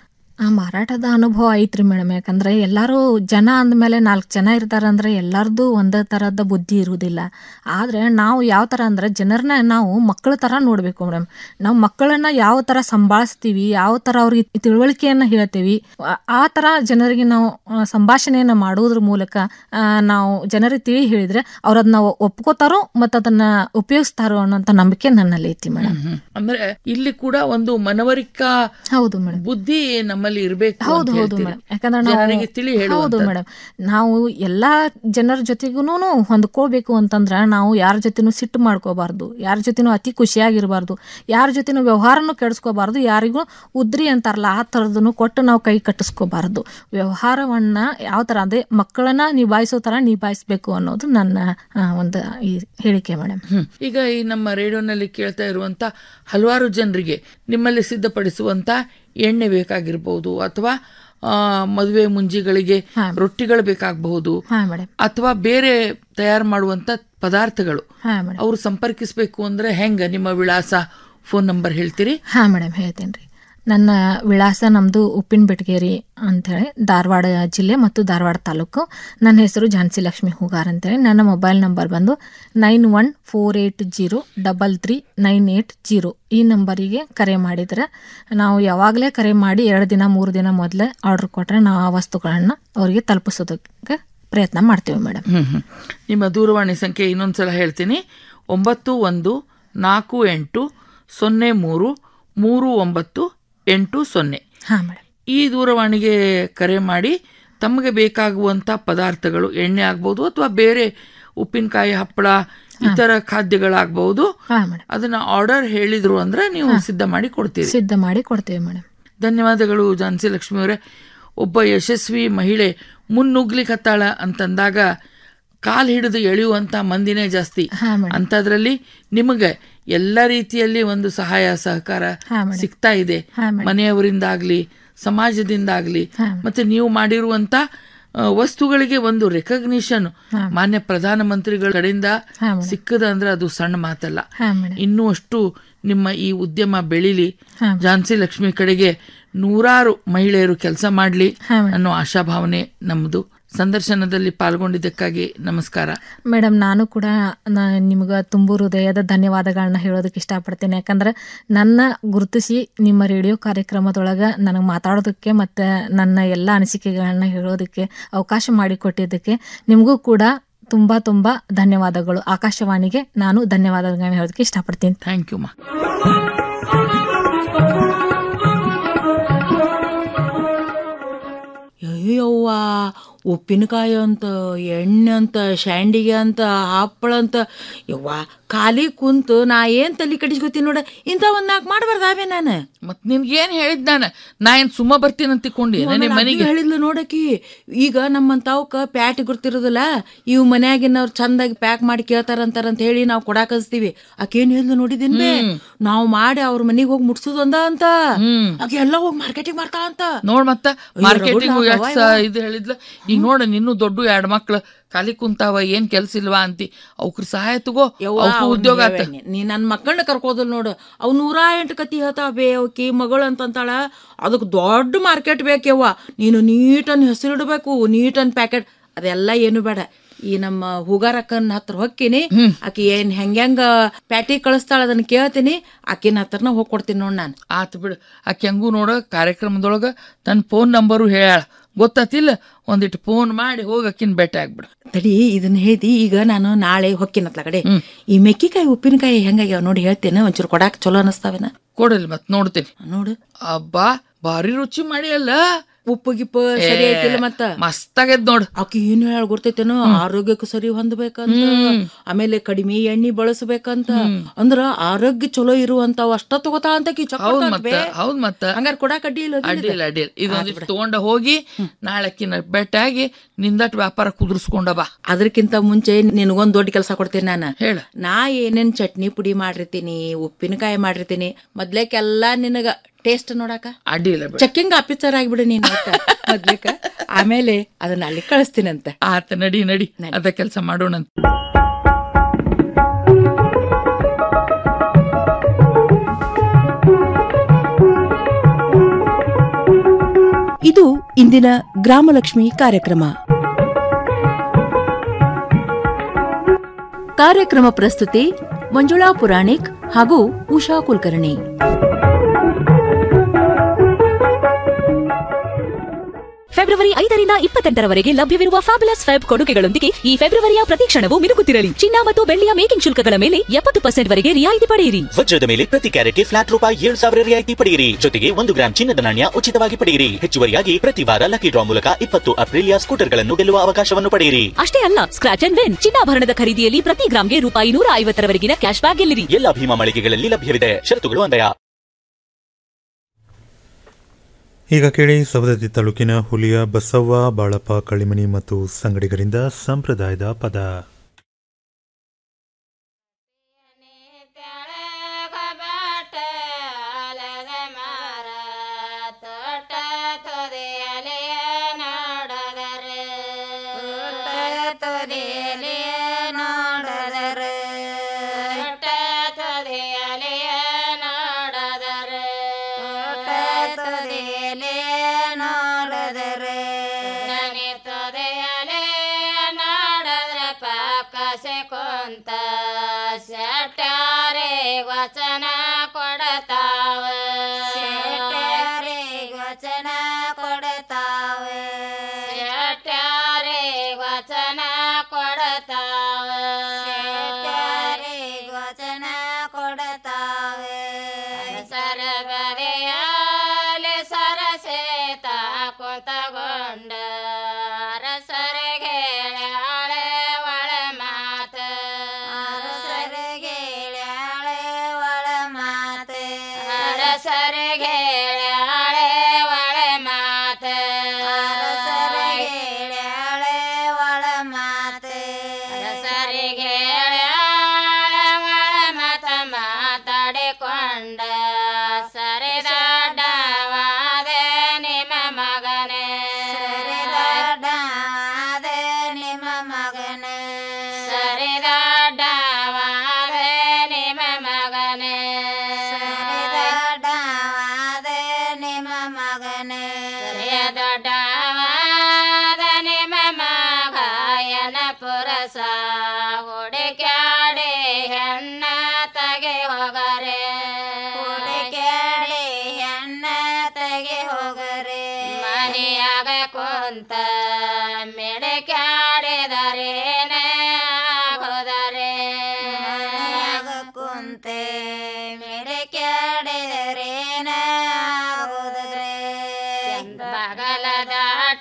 ಆ ಮಾರಾಟದ ಅನುಭವ ಐತ್ರಿ ಮೇಡಮ್ ಯಾಕಂದ್ರೆ ಎಲ್ಲರೂ ಜನ ಅಂದಮೇಲೆ ನಾಲ್ಕು ಜನ ಇರ್ತಾರಂದ್ರೆ ಎಲ್ಲರದ್ದು ಒಂದೇ ಥರದ ಬುದ್ಧಿ ಇರುವುದಿಲ್ಲ ಆದರೆ ನಾವು ಯಾವ ಥರ ಅಂದ್ರೆ ಜನರನ್ನ ನಾವು ಮಕ್ಕಳ ಥರ ನೋಡಬೇಕು ಮೇಡಮ್ ನಾವು ಮಕ್ಕಳನ್ನ ಯಾವ ಥರ ಸಂಭಾಳಿಸ್ತೀವಿ ಯಾವ ಥರ ಅವ್ರಿಗೆ ತಿಳುವಳಿಕೆಯನ್ನು ಹೇಳ್ತೀವಿ ಆ- ಆ ಥರ ಜನರಿಗೆ ನಾವು ಆ, ಸಂಭಾಷಣೆಯನ್ನು ಮಾಡುವುದ್ರ ಮೂಲಕ ಆ, ನಾವು ಜನರಿಗೆ ತಿಳಿ ಹೇಳಿದ್ರೆ ಅವ್ರು ಅದನ್ನ ಒಪ್ಕೋತಾರೋ ಮತ್ತು ಅದನ್ನ ಉಪಯೋಗಿಸ್ತಾರೋ ಅನ್ನೋಂಥ ನಂಬಿಕೆ ನನ್ನಲ್ಲಿ ಐತಿ ಮೇಡಮ್ ಅಂದ್ರೆ ಇಲ್ಲಿ ಕೂಡ ಒಂದು ಮನವರಿಕಾ ಹೌದು ಮೇಡಮ್ ಬುದ್ಧಿ ನಮ್ಮಲ್ಲಿ ಇರಬೇಕು ಹೌದು ಹೌದು ಮೇಡಮ್ ಯಾಕಂದ್ರೆ ನಾವು ಜನರಿಗೆ ತಿಳಿ ಹೌದು ಹೇಳುವಂಥದ್ದು. ಮೇಡಮ್ ನಾವು ಎಲ್ಲಾ ಜನರ ಜೊತೆಗೂ ಹೊಂದ್ಕೋಬೇಕು ಅಂತಂದ್ರೆ ನಾವು ಯಾರ ಜೊತೆನೂ ಸಿಟ್ಟು ಮಾಡ್ಕೋಬಾರ್ದು ಯಾರ ಜೊತೆನೂ ಅತಿ ಖುಷಿಯಾಗಿರಬಾರ್ದು ಯಾರ ಜೊತೆನೂ ವ್ಯವಹಾರನೂ ಕೆಡಿಸ್ಕೋಬಾರ್ದು ಯಾರಿಗೂ ಉದ್ರಿ ಅಂತಾರಲ್ಲ ಆ ಥರದನ್ನು ಕೊಟ್ಟು ನಾವು ಕೈ ಕಟ್ಟಿಸ್ಕೋಬಾರ್ದು ವ್ಯವಹಾರವನ್ನ ಯಾವ ಥರ ಅದೇ ಮಕ್ಕಳನ್ನ ನಿಭಾಯಿಸೋ ಥರ ನಿಭಾಯಿಸ್ಬೇಕು ಅನ್ನೋದು ನನ್ನ ಆ, ಒಂದು ಈ ಹೇಳಿಕೆ ಮೇಡಮ್ ಹ್ಮ್. ಈಗ ಈ ನಮ್ಮ ರೇಡಿಯೋನಲ್ಲಿ ಕೇಳ್ತಾ ಇರುವಂತ ಹಲವಾರು ಜನರಿಗೆ ನಿಮ್ಮಲ್ಲಿ ಸಿದ್ಧಪಡಿಸುವಂತ ಎಣ್ಣೆ ಬೇಕಾಗಿರ್ಬೋದು ಅಥವಾ ಆ, ಮದುವೆ ಮುಂಜಿಗಳಿಗೆ ರೊಟ್ಟಿಗಳು ಬೇಕಾಗಬಹುದು ಹಾ ಮೇಡಮ್ ಅಥವಾ ಬೇರೆ ತಯಾರು ಮಾಡುವಂತ ಪದಾರ್ಥಗಳು ಹಾ ಮೇಡಮ್ ಅವ್ರು ಸಂಪರ್ಕಿಸಬೇಕು ಅಂದ್ರೆ ಹೆಂಗ ನಿಮ್ಮ ವಿಳಾಸ ಫೋನ್ ನಂಬರ್ ಹೇಳ್ತೀರಿ ಹಾ ಮೇಡಮ್ ಹೇಳ್ತೀನಿ ರೀ ನನ್ನ ವಿಳಾಸ ನಮ್ಮದು ಉಪ್ಪಿನ ಬೆಟಗೇರಿ ಅಂಥೇಳಿ ಧಾರವಾಡ ಜಿಲ್ಲೆ ಮತ್ತು ಧಾರವಾಡ ತಾಲೂಕು ನನ್ನ ಹೆಸರು ಝಾನ್ಸಿ ಲಕ್ಷ್ಮಿ ಹೂಗಾರ್ ಅಂತೇಳಿ ನನ್ನ ಮೊಬೈಲ್ ನಂಬರ್ ಬಂದು nine one four eight zero double three nine eight zero ಈ ನಂಬರಿಗೆ ಕರೆ ಮಾಡಿದರೆ ನಾವು ಯಾವಾಗಲೇ ಕರೆ ಮಾಡಿ ಎರಡು ದಿನ ಮೂರು ದಿನ ಮೊದಲೇ ಆರ್ಡ್ರ್ ಕೊಟ್ಟರೆ ನಾವು ಆ ವಸ್ತುಗಳನ್ನು ಅವರಿಗೆ ತಲುಪಿಸೋದಕ್ಕೆ ಪ್ರಯತ್ನ ಮಾಡ್ತೀವಿ ಮೇಡಮ್ ಹ್ಮ್ ಹ್ಮ್. ನಿಮ್ಮ ದೂರವಾಣಿ ಸಂಖ್ಯೆ ಇನ್ನೊಂದ್ಸಲ ಹೇಳ್ತೀನಿ ಒಂಬತ್ತು ಒಂದು ನಾಲ್ಕು ಎಂಟು ಸೊನ್ನೆ ಮೂರು ಮೂರು ಒಂಬತ್ತು ಎಂಟು ಸೊನ್ನೆ ಹಾಂ ಮೇಡಮ್ ಈ ದೂರವಾಣಿಗೆ ಕರೆ ಮಾಡಿ ತಮಗೆ ಬೇಕಾಗುವಂಥ ಪದಾರ್ಥಗಳು ಎಣ್ಣೆ ಆಗ್ಬೋದು ಅಥವಾ ಬೇರೆ ಉಪ್ಪಿನಕಾಯಿ ಹಪ್ಪಳ ಇತರ ಖಾದ್ಯಗಳಾಗಬಹುದು ಹಾಂ ಮೇಡಮ್ ಅದನ್ನ ಆರ್ಡರ್ ಹೇಳಿದ್ರು ಅಂದ್ರೆ ನೀವು ಸಿದ್ಧ ಮಾಡಿ ಕೊಡ್ತೀರಿ ಸಿದ್ಧ ಮಾಡಿ ಕೊಡ್ತೀವಿ ಮೇಡಮ್ ಧನ್ಯವಾದಗಳು ಝಾನ್ಸಿ ಲಕ್ಷ್ಮಿ ಅವರೇ ಒಬ್ಬ ಯಶಸ್ವಿ ಮಹಿಳೆ ಮುನ್ನುಗ್ಲಿಕತ್ತಾಳ ಅಂತಂದಾಗ ಕಾಲ್ ಹಿಡಿದು ಎಳೆಯುವಂತ ಮಂದಿನೇ ಜಾಸ್ತಿ ಹಾ, madam. ಅಂಥದ್ರಲ್ಲಿ ನಿಮಗೆ ಎಲ್ಲ ರೀತಿಯಲ್ಲಿ ಒಂದು ಸಹಾಯ ಸಹಕಾರ ಹಾ, madam. ಸಿಗ್ತಾ ಇದೆ ಹಾ, madam. ಮನೆಯವರಿಂದಾಗ್ಲಿ ಸಮಾಜದಿಂದಾಗ್ಲಿ ಹಾ. ಮತ್ತೆ ನೀವು ಮಾಡಿರುವಂತ ಆ, ವಸ್ತುಗಳಿಗೆ ಒಂದು ರೆಕಗ್ನಿಷನ್ ಮಾನ್ಯ ಪ್ರಧಾನಮಂತ್ರಿಗಳ ಕಡೆಯಿಂದ ಹಾ, madam. ಸಿಕ್ಕದ ಅಂದ್ರೆ ಅದು ಸಣ್ಣ ಮಾತಲ್ಲ ಹಾ, madam. ಇನ್ನೂ ಅಷ್ಟು ನಿಮ್ಮ ಈ ಉದ್ಯಮ ಬೆಳಿಲಿ ಹಾ. ಝಾನ್ಸಿ ಲಕ್ಷ್ಮಿ ಕಡೆಗೆ ನೂರಾರು ಮಹಿಳೆಯರು ಕೆಲಸ ಮಾಡಲಿ ಹಾ, madam. ಅನ್ನೋ ಆಶಾಭಾವನೆ ನಮ್ಮದು ಸಂದರ್ಶನದಲ್ಲಿ ಪಾಲ್ಗೊಂಡಿದ್ದಕ್ಕಾಗಿ ನಮಸ್ಕಾರ ಮೇಡಮ್ ನಾನು ಕೂಡ ನಿಮ್ಗೆ ತುಂಬು ಹೃದಯದ ಧನ್ಯವಾದಗಳನ್ನ ಹೇಳೋದಕ್ಕೆ ಇಷ್ಟಪಡ್ತೀನಿ ಯಾಕಂದ್ರೆ ನನ್ನ ಗುರುತಿಸಿ ನಿಮ್ಮ ರೇಡಿಯೋ ಕಾರ್ಯಕ್ರಮದೊಳಗೆ ನನಗೆ ಮಾತಾಡೋದಕ್ಕೆ ಮತ್ತು ನನ್ನ ಎಲ್ಲ ಅನಿಸಿಕೆಗಳನ್ನ ಹೇಳೋದಕ್ಕೆ ಅವಕಾಶ ಮಾಡಿಕೊಟ್ಟಿದ್ದಕ್ಕೆ ನಿಮಗೂ ಕೂಡ ತುಂಬ ತುಂಬ ಧನ್ಯವಾದಗಳು ಆಕಾಶವಾಣಿಗೆ ನಾನು ಧನ್ಯವಾದಗಳನ್ನ ಹೇಳೋದಕ್ಕೆ ಇಷ್ಟಪಡ್ತೀನಿ ಥ್ಯಾಂಕ್ ಯು ಮಾ ಅಯ್ಯವ್ವ ಉಪ್ಪಿನಕಾಯಿ ಅಂತ ಎಣ್ಣೆ ಅಂತ ಶಾಂಡಿಗೆ ಅಂತ ಹಪ್ಪಳ ಅಂತ ಯವ್ವ ಖಾಲಿ ಕುಂತು ನಾ ಏನ್ ತಲೆ ಕಡಿಸ್ಕೊತೀನಿ ನೋಡ ಇಂಥ ಒಂದ್ ನಾಲ್ಕು ಮಾಡಬಾರ್ದಾವೆ ನಾನು ಮತ್ ನಿನ್ಗೆ ಏನ್ ಹೇಳಿದ್ ನಾನು ನಾ ಏನ್ ಸುಮ್ಮ ಬರ್ತೀನಿ ಅಂತ ತಿಳ್ಕೊಂಡಿ ನಿಮ್ಮ ಮನೆಗೆ ಹೇಳಿದ್ಲು ನೋಡಕಿ ಈಗ ನಮ್ಮಂತಾವಕ್ಕ ಪ್ಯಾಟಿ ಗುರ್ತಿರೋದಿಲ್ಲ ಇವ್ ಮನ್ಯಾಗಿನವ್ರು ಚಂದಾಗಿ ಪ್ಯಾಕ್ ಮಾಡಿ ಕೇಳ್ತಾರಂತಾರಂತ ಹೇಳಿ ನಾವು ಕೊಡಾಕ್ ಕಳಿಸ್ತೀವಿ ಆಕೇನ್ ಹೇಳಿದ್ಲು ನೋಡಿದಿನ್ ಬೇ ನಾವು ಮಾಡಿ ಅವ್ರ ಮನೆಗೆ ಹೋಗಿ ಮುಟ್ಸೋದು ಅಂದ ಅಂತ ಆಕೆ ಎಲ್ಲ ಹೋಗಿ ಮಾರ್ಕೆಟಿಗೆ ಮಾರ್ತಾ ಅಂತ ನೋಡ್ ಮತ್ತ ಅಯ್ಯೋ, ಮಾರ್ಕೆಟಿಂಗ್ ರಗಡ ಎಷ್ಟ್ ಹಾಕವ್ವ ಇದು ಹೇಳಿದ್ಲ ಈಗ ನೋಡ ನಿನ್ನೂ ದೊಡ್ಡ ಎರಡ್ ಮಕ್ಳು ಖಾಲಿ ಕುಂತಾವ ಏನ್ ಕೆಲ್ಸ ಇಲ್ವಾ ಅಂತಿ ಅವ್ಕ್ರ ಸಹಾಯ ತಗೋ ಯವ್ವ, ಅವ್ಕು ಅವ್ನ್ ಉದ್ಯೋಗ ಆತ ಹೇಳ್ಬೇನಿ. ನೀ ನನ್ನ ಮಕ್ಕಳನ್ನ ಕರ್ಕೋದಿಲ್ಲ ನೋಡು ಅವ್ ನೂರ ಎಂಟು ಕತಿ ಹೇಳ್ತಾವ ಬೇ ಅವಕಿ ಮಗಳು ಅಂತಂತಾಳ ಅದಕ್ಕೆ ದೊಡ್ಡ ಮಾರ್ಕೆಟ್ ಬೇಕ್ಯವ್ವ ನೀನು ನೀಟನ್ ಹೆಸರಿಡ್ಬೇಕು ನೀಟನ್ ಪ್ಯಾಕೆಟ್ ಅದೆಲ್ಲ ಏನು ಬೇಡ ಈ ನಮ್ಮ ಹೂಗಾರಕ್ಕನ ಹತ್ರ ಹೊಕ್ಕಿನಿ ಆಕಿ ಏನ್ ಹೆಂಗ್ಯಾಂಗ ಪ್ಯಾಟಿ ಕಳಿಸ್ತಾಳ ಅದನ್ನ ಕೇಳ್ತೀನಿ ಆಕಿನ ಹತ್ರನ ಹೋಗಿ ಕೊಡ್ತೀನಿ ನೋಡ್ ನಾನು ಆತ್ ಬಿಡು ಆಕೆ ಹೆಂಗೂ ನೋಡ ಕಾರ್ಯಕ್ರಮದೊಳಗ ತನ್ನ ಫೋನ್ ನಂಬರು ಹೇಳ್ಯಾಳ ಗೊತ್ತಾತಿಲ್ಲ ಒಂದಿಟ್ಟು ಫೋನ್ ಮಾಡಿ ಹೋಗಿ ಆಕಿನ ಭೇಟಿ ಆಗ್ಬಿಡು ತಡಿ ಇದನ್ನ ಹೇಳ್ದಿ ಈಗ ನಾನು ನಾಳೆ ಹೊಕ್ಕಿನತ್ಲ ಕಡೆ ಈ ಮೆಕ್ಕಿಕಾಯಿ ಉಪ್ಪಿನಕಾಯಿ ಹೆಂಗಾಗ್ಯಾವ ನೋಡಿ ಹೇಳ್ತೇನೆ ಒಂಚೂರು ಕೊಡಾಕ್ ಚಲೋ ಅನಸ್ತಾವೇನ ಕೊಡಲಿ ಮತ್ ನೋಡ್ತೀನಿ ನೋಡು ಅಬ್ಬಾ ಭಾರಿ ರುಚಿ ಮಾಡಿ ಅಲ್ಲ ಉಪ್ಪು ಗಿಪ್ಪು ಸರಿ ಐತಿಲ್ಲ ಮತ್ತ ಮಸ್ತ್ ಆಗೈತ್ ನೋಡು ಆಕಿ ಏನ್ ಹೇಳ ಗೊತ್ತೈತೇನೋ ಆರೋಗ್ಯಕ್ಕೂ ಸರಿ ಹೊಂದ್ಬೇಕಂತ ಆಮೇಲೆ ಕಡಿಮೆ ಎಣ್ಣೆ ಬಳಸಬೇಕಂತ ಅಂದ್ರ ಆರೋಗ್ಯ ಚಲೋ ಇರುವಂತಾವ ಅಷ್ಟ ತಗೋತಾ ಅಂತ ಆಕಿ ಚೊಕ್ಕ ಹೌದ್ ಕೊಡ್ತಾಳ್ ಮತ್ತ ಬೇ. ಹೌದ್ ಮತ್ತ ಹಂಗಾರ ಕೊಡಾಕ್ ಅಡ್ಡಿ ಇಲ್ಲ ಅದೇನಿದೆ? ಅಡ್ಡಿಲ್ಲ ಅಡ್ಡಿಲ್ಲ ಇದೊಂದಿಷ್ಟು ತಗೊಂಡ ಹೋಗಿ ನಾಳೆ ಆಕಿನ ಭೇಟಿಯಾಗಿ ನಿಂದಟ್ ವ್ಯಾಪಾರ ಕುದುರ್ಸ್ಕೊಂಡ ಬಾ ಅದಕ್ಕಿಂತ ಮುಂಚೆ ನಿನಗೊಂದ್ ದೊಡ್ಡ ಕೆಲಸ ಕೊಡ್ತೇನೆ ನಾನು ಹೇಳ ನಾ ಏನೇನ್ ಚಟ್ನಿ ಪುಡಿ ಮಾಡಿರ್ತೀನಿ ಉಪ್ಪಿನಕಾಯಿ ಮಾಡಿರ್ತೀನಿ ಮೊದ್ಲೇಕೆಲ್ಲ ನಿನಗ ಟೇಸ್ಟ್ ನೋಡಾಕ ಅಡ್ಡಿಲ್ಲ ಬಿಡು. ಚೆಕ್ಕಿಂಗ್ ಆಫೀಸರ್ ಆಗಿಬಿಡು ನೀನ್ ಒಟ್ಟ ಮೊದ್ಲೇಕ ಆಮೇಲೆ ಅದನ್ನ ಅಲ್ಲಿ ಕಳಿಸ್ತೀನಂತೆ ಆತ ನಡಿ ನಡಿ ಅದ ಕೆಲಸ ಮಾಡೋಣ ಇದು ಇಂದಿನ ಗ್ರಾಮಲಕ್ಷ್ಮಿ ಕಾರ್ಯಕ್ರಮ ಕಾರ್ಯಕ್ರಮ ಪ್ರಸ್ತುತಿ ಮಂಜುಳಾ ಪುರಾಣಿಕ್ ಹಾಗೂ ಉಷಾ ಕುಲಕರ್ಣಿ ಫೆಬ್ರವರಿ ಐದರಿಂದ ಇಪ್ಪತ್ತೆಂಟರವರೆಗೆ ಲಭ್ಯವಿರುವ ಫ್ಯಾಬುಲಸ್ ಫೆಬ್ ಕೊಡುಗೆಗಳೊಂದಿಗೆ ಈ ಫೆಬ್ರವರಿಯ ಪ್ರತಿಕ್ಷಣವು ಮಿನುಗುತ್ತಿರಲಿ ಚಿನ್ನ ಮತ್ತು ಬೆಳ್ಳಿಯ ಮೇಕಿಂಗ್ ಶುಲ್ಕಗಳ ಮೇಲೆ ಎಪ್ಪತ್ತು ಪರ್ಸೆಂಟ್ ವರೆಗೆ ರಿಯಾಯಿತಿ ಪಡೆಯಿರಿ ವಜ್ರದ ಮೇಲೆ ಪ್ರತಿ ಕ್ಯಾರೆಟ್ಗೆ ಫ್ಲಾಟ್ ರೂಪಾಯಿ ಏಳು ಸಾವಿರ ರಿಯಾಯಿತಿ ಪಡೆಯಿರಿ ಜೊತೆಗೆ ಒಂದು ಗ್ರಾಂ ಚಿನ್ನದ ನಾಣ್ಯ ಉಚಿತವಾಗಿ ಪಡೆಯಿರಿ ಹೆಚ್ಚುವರಿಯಾಗಿ ಪ್ರತಿ ವಾರ ಲಕ್ಕಿ ಡ್ರಾ ಮೂಲಕ ಇಪ್ಪತ್ತು ಅಪ್ರಿಲಿಯಾ ಸ್ಕೂಟರ್ಗಳನ್ನು ಗೆಲ್ಲುವ ಅವಕಾಶವನ್ನು ಪಡೆಯಿರಿ ಅಷ್ಟೇ ಅಲ್ಲ ಸ್ಕ್ರಾಚ್ ಅಂಡ್ ವಿನ್ ಚಿನ್ನಾಭರಣದ ಖರೀದಿಯಲ್ಲಿ ಪ್ರತಿ ಗ್ರಾಂಗೆ ರೂಪಾಯಿ ನೂರ ಐವತ್ತರವರೆಗಿನ ಕ್ಯಾಶ್ ಬ್ಯಾಕ್ ಗೆಲ್ಲಿರಿ ಎಲ್ಲ ಭೀಮಾ ಮಳಿಗೆಗಳಲ್ಲಿ ಲಭ್ಯವಿದೆ ಷರತ್ತುಗಳು ಅನ್ವಯ ಈಗ ಕೇಳಿ ಸವದತ್ತಿ ತಾಲೂಕಿನ ಹುಲಿಯ ಬಸವ್ವ ಬಾಳಪ್ಪ ಕಳಿಮನಿ ಮತ್ತು ಸಂಗಡಿಗರಿಂದ ಸಂಪ್ರದಾಯದ ಪದ ಕೊಂತ ಸೆಟ್ಟಾರೆ ವಚನ ಕೊಡತಾವ ಸೆಟ್ಟಾರೆ ವಚನ ಕೊಡತಾವ ಸೆಟ್ಟಾರೆ ವಚನ ಕೊಡತಾವ ಸೆಟ್ಟಾರೆ ವಚನ ಕೊಡತಾವ ಸರಬರೆಯಾಲೆ ಸರಸೇತ ಕುಂತಗೊಂಡ ಅರಸರಗೇಳೆ ಒಳ ಮಾತ ಅರಸರಗೇಳೆ ಒಳ ಮಾತ ಅರಸರಗೇಳೆ ಒಳ ಮಾತ ಅರಸರಗೇಳೆ ಒಳ ಮಾತ ಅರಸರಿಗೇಳೆ ಒಳ ಮಾತ ಮಾತಾಡಿಕೊಂಡ ಸರಿದಾಡವಾದೆ ನಿಮ್ಮ ಮಗನೇ ಸರಿದಾಡವಾದೆ ನಿಮ್ಮ ಮಗನೇ ಸರಿದಾಡವಾದೆ ನಿಮ್ಮ ಮಗನೇ ಸರಿದಾಡವಾದೆ ನಿಮ್ಮ ಮಗನೇ ಸರಿದೊಡ್ಡವಾದ ನಿಮ್ಮ ಮಗಾಯನ ಪುರಸ ಹುಡುಕ್ಯಾಡಿ ಹೆಣ್ಣ ತಗೆ ಹೋಗರೆ ಹುಡುಕ್ಯಾಡಿ ಹೆಣ್ಣ ತಗೆ ಹೋಗರೆ ಮನೆಯಾಗ ಕುಂತ ಮಿಡಕ್ಯಾಡಿದರೇನೆ ಆಗೋದರೆ ಮನೆಯಾಗ ಕುಂತೆ ಮಿಡಕ್ಯಾಡಿದರೇನ ಆಗೋದರೆ ಬಗಲ ದಾಟ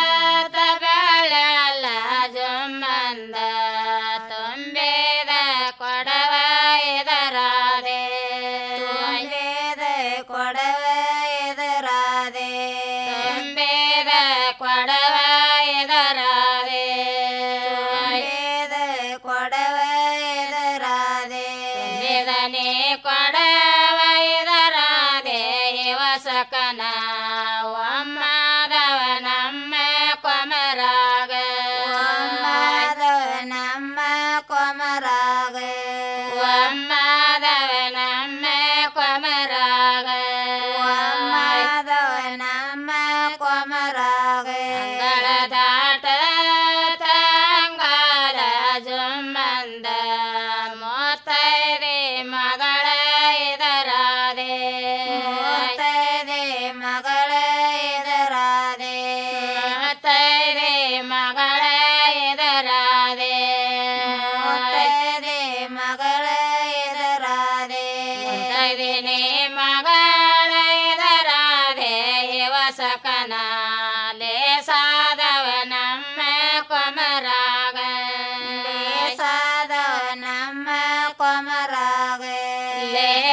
ಬೆಳಲ್ಲ ಜುಮ್ಮಂದ ತುಂಬಿದ ಕೊಡವ ಇದರಾದೆ ತುಂಬಿದ ಕೊಡವ ಇದರಾದೆ ತುಂಬಿದ ಕೊಡವ ಇದರಾದೆ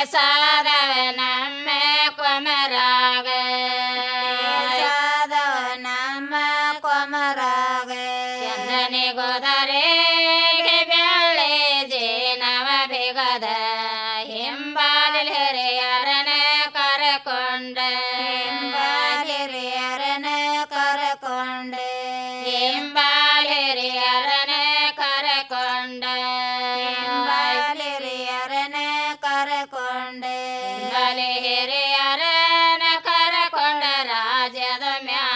ಸಾದವ ನಮ್ಮ ಕೊಮರಾಗ ಸಾದವ ನಮ್ಮ ಕೊಮರಾಗ ಚಂದನೆ ಗೋದರೆಗೆ ಬೆಳ್ಳೆ ಜೇನವ ಬೇಗದ ಹಿಂಬಾಲಿಲ್ ಹಿರಿಯರನ ಕರಕೊಂಡ ಹಿಂಬಾಲಿಲ್ ಹಿರಿಯರನ ಕರಕೊಂಡ ಹಿಂಬಾಲಿಲ್